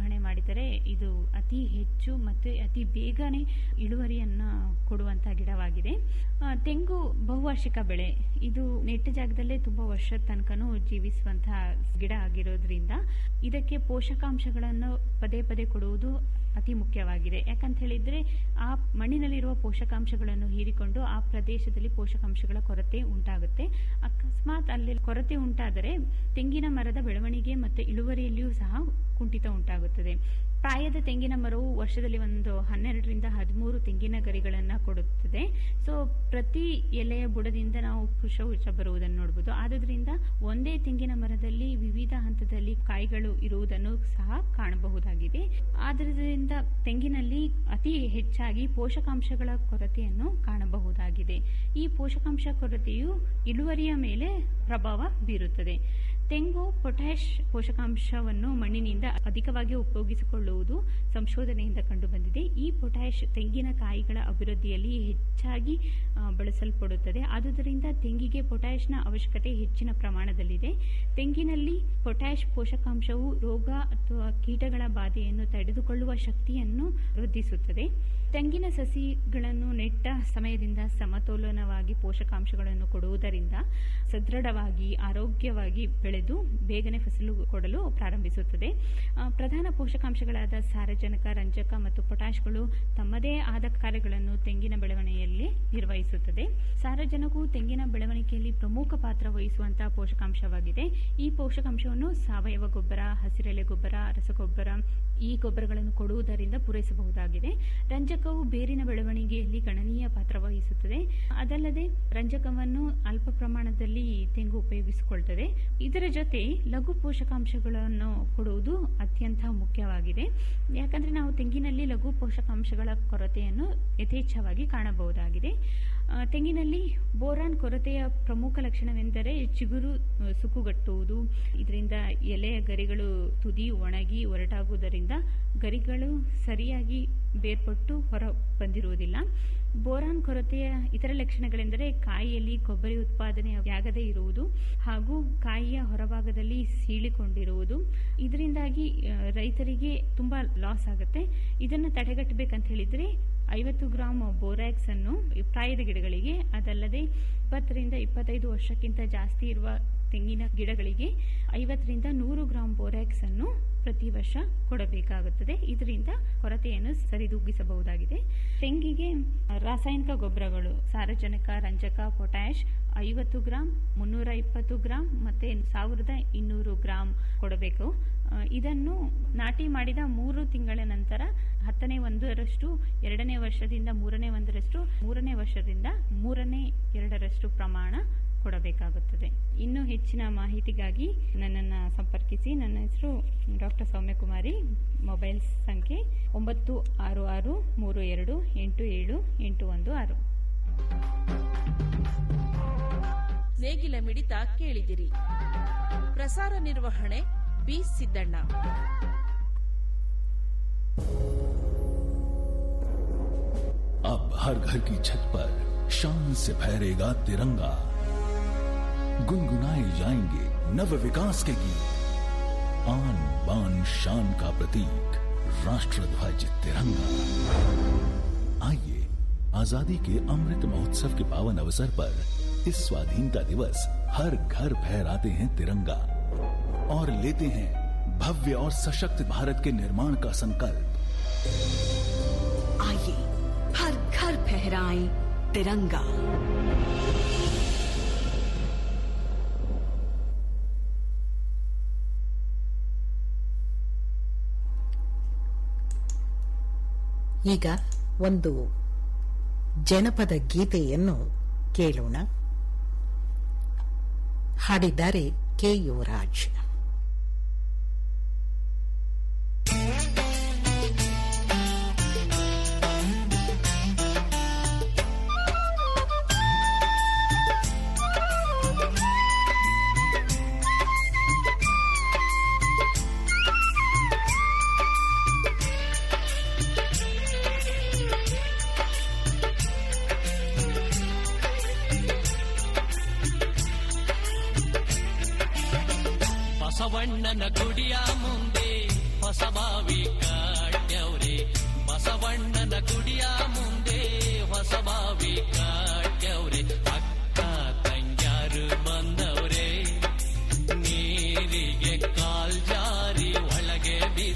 Speaker 18: ಹೇಳಿದರೆ ಇದು ಅತಿ ಹೆಚ್ಚು ಮತ್ತು ಅತಿ ಬೇಗನೆ ಇಳುವರಿಯನ್ನ ಕೊಡುವಂತ ಗಿಡವಾಗಿದೆ ಆ, ತೆಂಗು ಬಹುವಾರ್ಷಿಕ ಬೆಳೆ ಇದು ನೆಟ್ಟ ಜಾಗದಲ್ಲೇ ತುಂಬಾ ವರ್ಷದ ತನಕನೂ ಜೀವಿಸುವಂತಹ ಗಿಡ ಆಗಿರೋದ್ರಿಂದ ಇದಕ್ಕೆ ಪೋಷಕಾಂಶಗಳನ್ನು ಪದೇ ಪದೇ ಕೊಡುವುದು ಅತಿ ಮುಖ್ಯವಾಗಿದೆ ಯಾಕಂತ ಹೇಳಿದ್ರೆ ಆ ಮಣ್ಣಿನಲ್ಲಿರುವ ಪೋಷಕಾಂಶಗಳನ್ನು ಹೀರಿಕೊಂಡು ಆ ಪ್ರದೇಶದಲ್ಲಿ ಪೋಷಕಾಂಶಗಳ ಕೊರತೆ ಉಂಟಾಗುತ್ತೆ ಅಕಸ್ಮಾತ್ ಅಲ್ಲಿ ಕೊರತೆ ಉಂಟಾದರೆ ತೆಂಗಿನ ಮರದ ಬೆಳವಣಿಗೆ ಮತ್ತು ಇಳುವರಿಯಲ್ಲಿಯೂ ಸಹ ಕುಂಠಿತ ಉಂಟಾಗುತ್ತದೆ ಪ್ರಾಯದ ತೆಂಗಿನ ಮರವು ವರ್ಷದಲ್ಲಿ ಒಂದು ಹನ್ನೆರಡರಿಂದ ಹದಿಮೂರು ತೆಂಗಿನ ಗರಿಗಳನ್ನ ಕೊಡುತ್ತದೆ ಸೊ ಪ್ರತಿ ಎಲೆಯ ಬುಡದಿಂದ ನಾವು ಪುಷ್ಪಗುಚ್ಛ ಬರುವುದನ್ನು ನೋಡಬಹುದು ಆದುದರಿಂದ ಒಂದೇ ತೆಂಗಿನ ಮರದಲ್ಲಿ ವಿವಿಧ ಹಂತದಲ್ಲಿ ಕಾಯಿಗಳು ಇರುವುದನ್ನು ಸಹ ಕಾಣಬಹುದಾಗಿದೆ ಆದ್ದರಿಂದ ತೆಂಗಿನಲ್ಲಿ ಅತಿ ಹೆಚ್ಚಾಗಿ ಪೋಷಕಾಂಶಗಳ ಕೊರತೆಯನ್ನು ಕಾಣಬಹುದಾಗಿದೆ ಈ ಪೋಷಕಾಂಶ ಕೊರತೆಯು ಇಳುವರಿಯ ಮೇಲೆ ಪ್ರಭಾವ ಬೀರುತ್ತದೆ ತೆಂಗು ಪೊಟ್ಯಾಶ್ ಪೋಷಕಾಂಶವನ್ನು ಮಣ್ಣಿನಿಂದ ಅಧಿಕವಾಗಿ ಉಪಯೋಗಿಸಿಕೊಳ್ಳುವುದು ಸಂಶೋಧನೆಯಿಂದ ಕಂಡುಬಂದಿದೆ ಈ ಪೊಟ್ಯಾಶ್ ತೆಂಗಿನ ಕಾಯಿಗಳ ಅಭಿವೃದ್ಧಿಯಲ್ಲಿ ಹೆಚ್ಚಾಗಿ ಆ, ಬಳಸಲ್ಪಡುತ್ತದೆ ಆದುದರಿಂದ ತೆಂಗಿಗೆ ಪೊಟ್ಯಾಶ್ನ ಅವಶ್ಯಕತೆ ಹೆಚ್ಚಿನ ಪ್ರಮಾಣದಲ್ಲಿದೆ ತೆಂಗಿನಲ್ಲಿ ಪೊಟ್ಯಾಶ್ ಪೋಷಕಾಂಶವು ರೋಗ ಅಥವಾ ಕೀಟಗಳ ಬಾಧೆಯನ್ನು ತಡೆದುಕೊಳ್ಳುವ ಶಕ್ತಿಯನ್ನು ವೃದ್ಧಿಸುತ್ತದೆ ತೆಂಗಿನ ಸಸಿಗಳನ್ನು ನೆಟ್ಟ ಸಮಯದಿಂದ ಸಮತೋಲನವಾಗಿ ಪೋಷಕಾಂಶಗಳನ್ನು ಕೊಡುವುದರಿಂದ ಸದೃಢವಾಗಿ ಆರೋಗ್ಯವಾಗಿ ಬೆಳೆದು ಬೇಗನೆ ಫಸಲು ಕೊಡಲು ಪ್ರಾರಂಭಿಸುತ್ತದೆ ಆ, ಪ್ರಧಾನ ಪೋಷಕಾಂಶಗಳಾದ ಸಾರಜನಕ ರಂಜಕ ಮತ್ತು ಪೊಟ್ಯಾಶ್ಗಳು ತಮ್ಮದೇ ಆದ ಕಾರ್ಯಗಳನ್ನು ತೆಂಗಿನ ಬೆಳವಣಿಗೆಯಲ್ಲಿ ನಿರ್ವಹಿಸುತ್ತದೆ ಸಾರಜನಕವು ತೆಂಗಿನ ಬೆಳವಣಿಗೆಯಲ್ಲಿ ಪ್ರಮುಖ ಪಾತ್ರ ವಹಿಸುವಂತಹ ಪೋಷಕಾಂಶವಾಗಿದೆ ಈ ಪೋಷಕಾಂಶವನ್ನು ಸಾವಯವ ಗೊಬ್ಬರ ಹಸಿರೆಲೆ ಗೊಬ್ಬರ ರಸಗೊಬ್ಬರ ಈ ಗೊಬ್ಬರಗಳನ್ನು ಕೊಡುವುದರಿಂದ ಪೂರೈಸಬಹುದಾಗಿದೆ ರಂಜಕವು ಬೇರಿನ ಬೆಳವಣಿಗೆಯಲ್ಲಿ ಗಣನೀಯ ಪಾತ್ರ ವಹಿಸುತ್ತದೆ ಅದಲ್ಲದೆ ರಂಜಕವನ್ನು ಅಲ್ಪ ಪ್ರಮಾಣದಲ್ಲಿ ತೆಂಗು ಉಪಯೋಗಿಸಿಕೊಳ್ತದೆ ಇದರ ಜೊತೆ ಲಘು ಪೋಷಕಾಂಶಗಳನ್ನು ಕೊಡುವುದು ಅತ್ಯಂತ ಮುಖ್ಯವಾಗಿದೆ ಯಾಕಂದ್ರೆ ನಾವು ತೆಂಗಿನಲ್ಲಿ ಲಘು ಪೋಷಕಾಂಶಗಳ ಕೊರತೆಯನ್ನು ಯಥೇಚ್ಛವಾಗಿ ಕಾಣಬಹುದಾಗಿದೆ ಆ, ತೆಂಗಿನಲ್ಲಿ ಬೋರಾನ್ ಕೊರತೆಯ ಪ್ರಮುಖ ಲಕ್ಷಣವೆಂದರೆ ಚಿಗುರು ಆ, ಸುಕ್ಕುಗಟ್ಟುವುದು ಇದರಿಂದ ಎಲೆಯ ಗರಿಗಳು ತುದಿ ಒಣಗಿ ಒರಟಾಗುವುದರಿಂದ ಗರಿಗಳು ಸರಿಯಾಗಿ ಬೇರ್ಪಟ್ಟು ಹೊರ ಬಂದಿರುವುದಿಲ್ಲ ಬೋರಾನ್ ಕೊರತೆಯ ಇತರ ಲಕ್ಷಣಗಳೆಂದರೆ ಕಾಯಿಯಲ್ಲಿ ಕೊಬ್ಬರಿ ಉತ್ಪಾದನೆಯಾಗದೇ ಇರುವುದು ಹಾಗೂ ಕಾಯಿಯ ಹೊರಭಾಗದಲ್ಲಿ ಸೀಳಿಕೊಂಡಿರುವುದು ಇದರಿಂದಾಗಿ ಆ, ರೈತರಿಗೆ ತುಂಬಾ ಲಾಸ್ ಆಗುತ್ತೆ ಇದನ್ನು ತಡೆಗಟ್ಟಬೇಕಂತ ಹೇಳಿದ್ರೆ ಐವತ್ತು ಗ್ರಾಂ ಬೋರ್ಯಾಕ್ಸ್ ಅನ್ನು ಪ್ರಾಯದ ಗಿಡಗಳಿಗೆ ಅದಲ್ಲದೆ ಇಪ್ಪತ್ತರಿಂದ ಇಪ್ಪತ್ತೈದು ವರ್ಷಕ್ಕಿಂತ ಜಾಸ್ತಿ ಇರುವ ತೆಂಗಿನ ಗಿಡಗಳಿಗೆ ಐವತ್ತರಿಂದ ನೂರು ಗ್ರಾಂ ಬೋರ್ಯಾಕ್ಸ್ ಅನ್ನು ಪ್ರತಿ ವರ್ಷ ಕೊಡಬೇಕಾಗುತ್ತದೆ ಇದರಿಂದ ಕೊರತೆಯನ್ನು ಸರಿದೂಗಿಸಬಹುದಾಗಿದೆ ತೆಂಗಿಗೆ ರಾಸಾಯನಿಕ ಗೊಬ್ಬರಗಳು ಸಾರಜನಕ ರಂಜಕ ಪೊಟ್ಯಾಶ್ ಐವತ್ತು ಗ್ರಾಂ ಮುನ್ನೂರ ಇಪ್ಪತ್ತು ಗ್ರಾಂ ಮತ್ತೆ ಸಾವಿರದ ಇನ್ನೂರು ಗ್ರಾಂ ಕೊಡಬೇಕು ಆ, ಇದನ್ನು ನಾಟಿ ಮಾಡಿದ ಮೂರು ತಿಂಗಳ ನಂತರ ಹತ್ತನೇ ಒಂದರಷ್ಟು ಎರಡನೇ ವರ್ಷದಿಂದ ಮೂರನೇ ಒಂದರಷ್ಟು ಮೂರನೇ ವರ್ಷದಿಂದ ಮೂರನೇ ಎರಡರಷ್ಟು ಪ್ರಮಾಣ ಕೊಡಬೇಕಾಗುತ್ತದೆ ಇನ್ನೂ ಹೆಚ್ಚಿನ ಮಾಹಿತಿಗಾಗಿ ನನ್ನನ್ನು ಸಂಪರ್ಕಿಸಿ ನನ್ನ ಹೆಸರು ಡಾಕ್ಟರ್ ಸೌಮ್ಯಕುಮಾರಿ ಮೊಬೈಲ್ ಸಂಖ್ಯೆ ಒಂಬತ್ತು ಆರು ಆರು ಮೂರು ಎರಡು ಎಂಟು ಏಳು ಎಂಟು ಒಂದು ಆರು
Speaker 17: ನೇಗಿಲ ಮಿಡಿತ ಕೇಳಿದಿರಿ ಪ್ರಸಾರ ನಿರ್ವಹಣೆ ಬಿ ಸಿದ್ದಣ್ಣ
Speaker 19: अब हर घर की छत पर शान से फहरेगा तिरंगा गुनगुनाए जाएंगे नव विकास के गीत आन बान शान का प्रतीक राष्ट्र ध्वज तिरंगा आइए आजादी के अमृत महोत्सव के पावन अवसर पर इस स्वाधीनता दिवस हर घर फहराते हैं तिरंगा और लेते हैं भव्य और सशक्त भारत के निर्माण का संकल्प
Speaker 20: आइए हर घर फहराएं तिरंगा
Speaker 5: ಈಗ ಒಂದು ಜನಪದ ಗೀತೆಯನ್ನು ಕೇಳೋಣ ಹಾಡಿದ್ದಾರೆ ಕೆ ಯುವರಾಜ್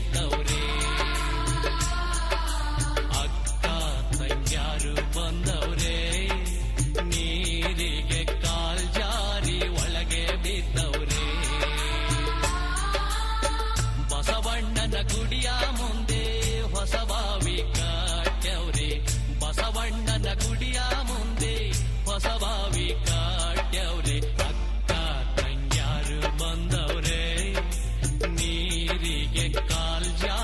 Speaker 21: ಬಿದ್ದವ್ರೆ ಅಕ್ಕ ತಂಗ್ಯಾರು ಬಂದವ್ರೆ ನೀರಿಗೆ ಕಾಲ್ ಜಾರಿ ಒಳಗೆ ಬಿದ್ದವ್ರೆ ಬಸವಣ್ಣನ ಗುಡಿಯ ಮುಂದೆ ಹೊಸ ಬಾವಿ ಕಟ್ಟ್ಯವ್ರೆ ಬಸವಣ್ಣನ ಗುಡಿಯ ಮುಂದೆ ಹೊಸ ಬಾವಿ ಕಟ್ಟ್ಯವ್ರೆ ಅಕ್ಕ ತಂಗ್ಯಾರು ಬಂದವ್ರೆ ನೀರಿಗೆ ಕಾಲ್ ಜಾರಿ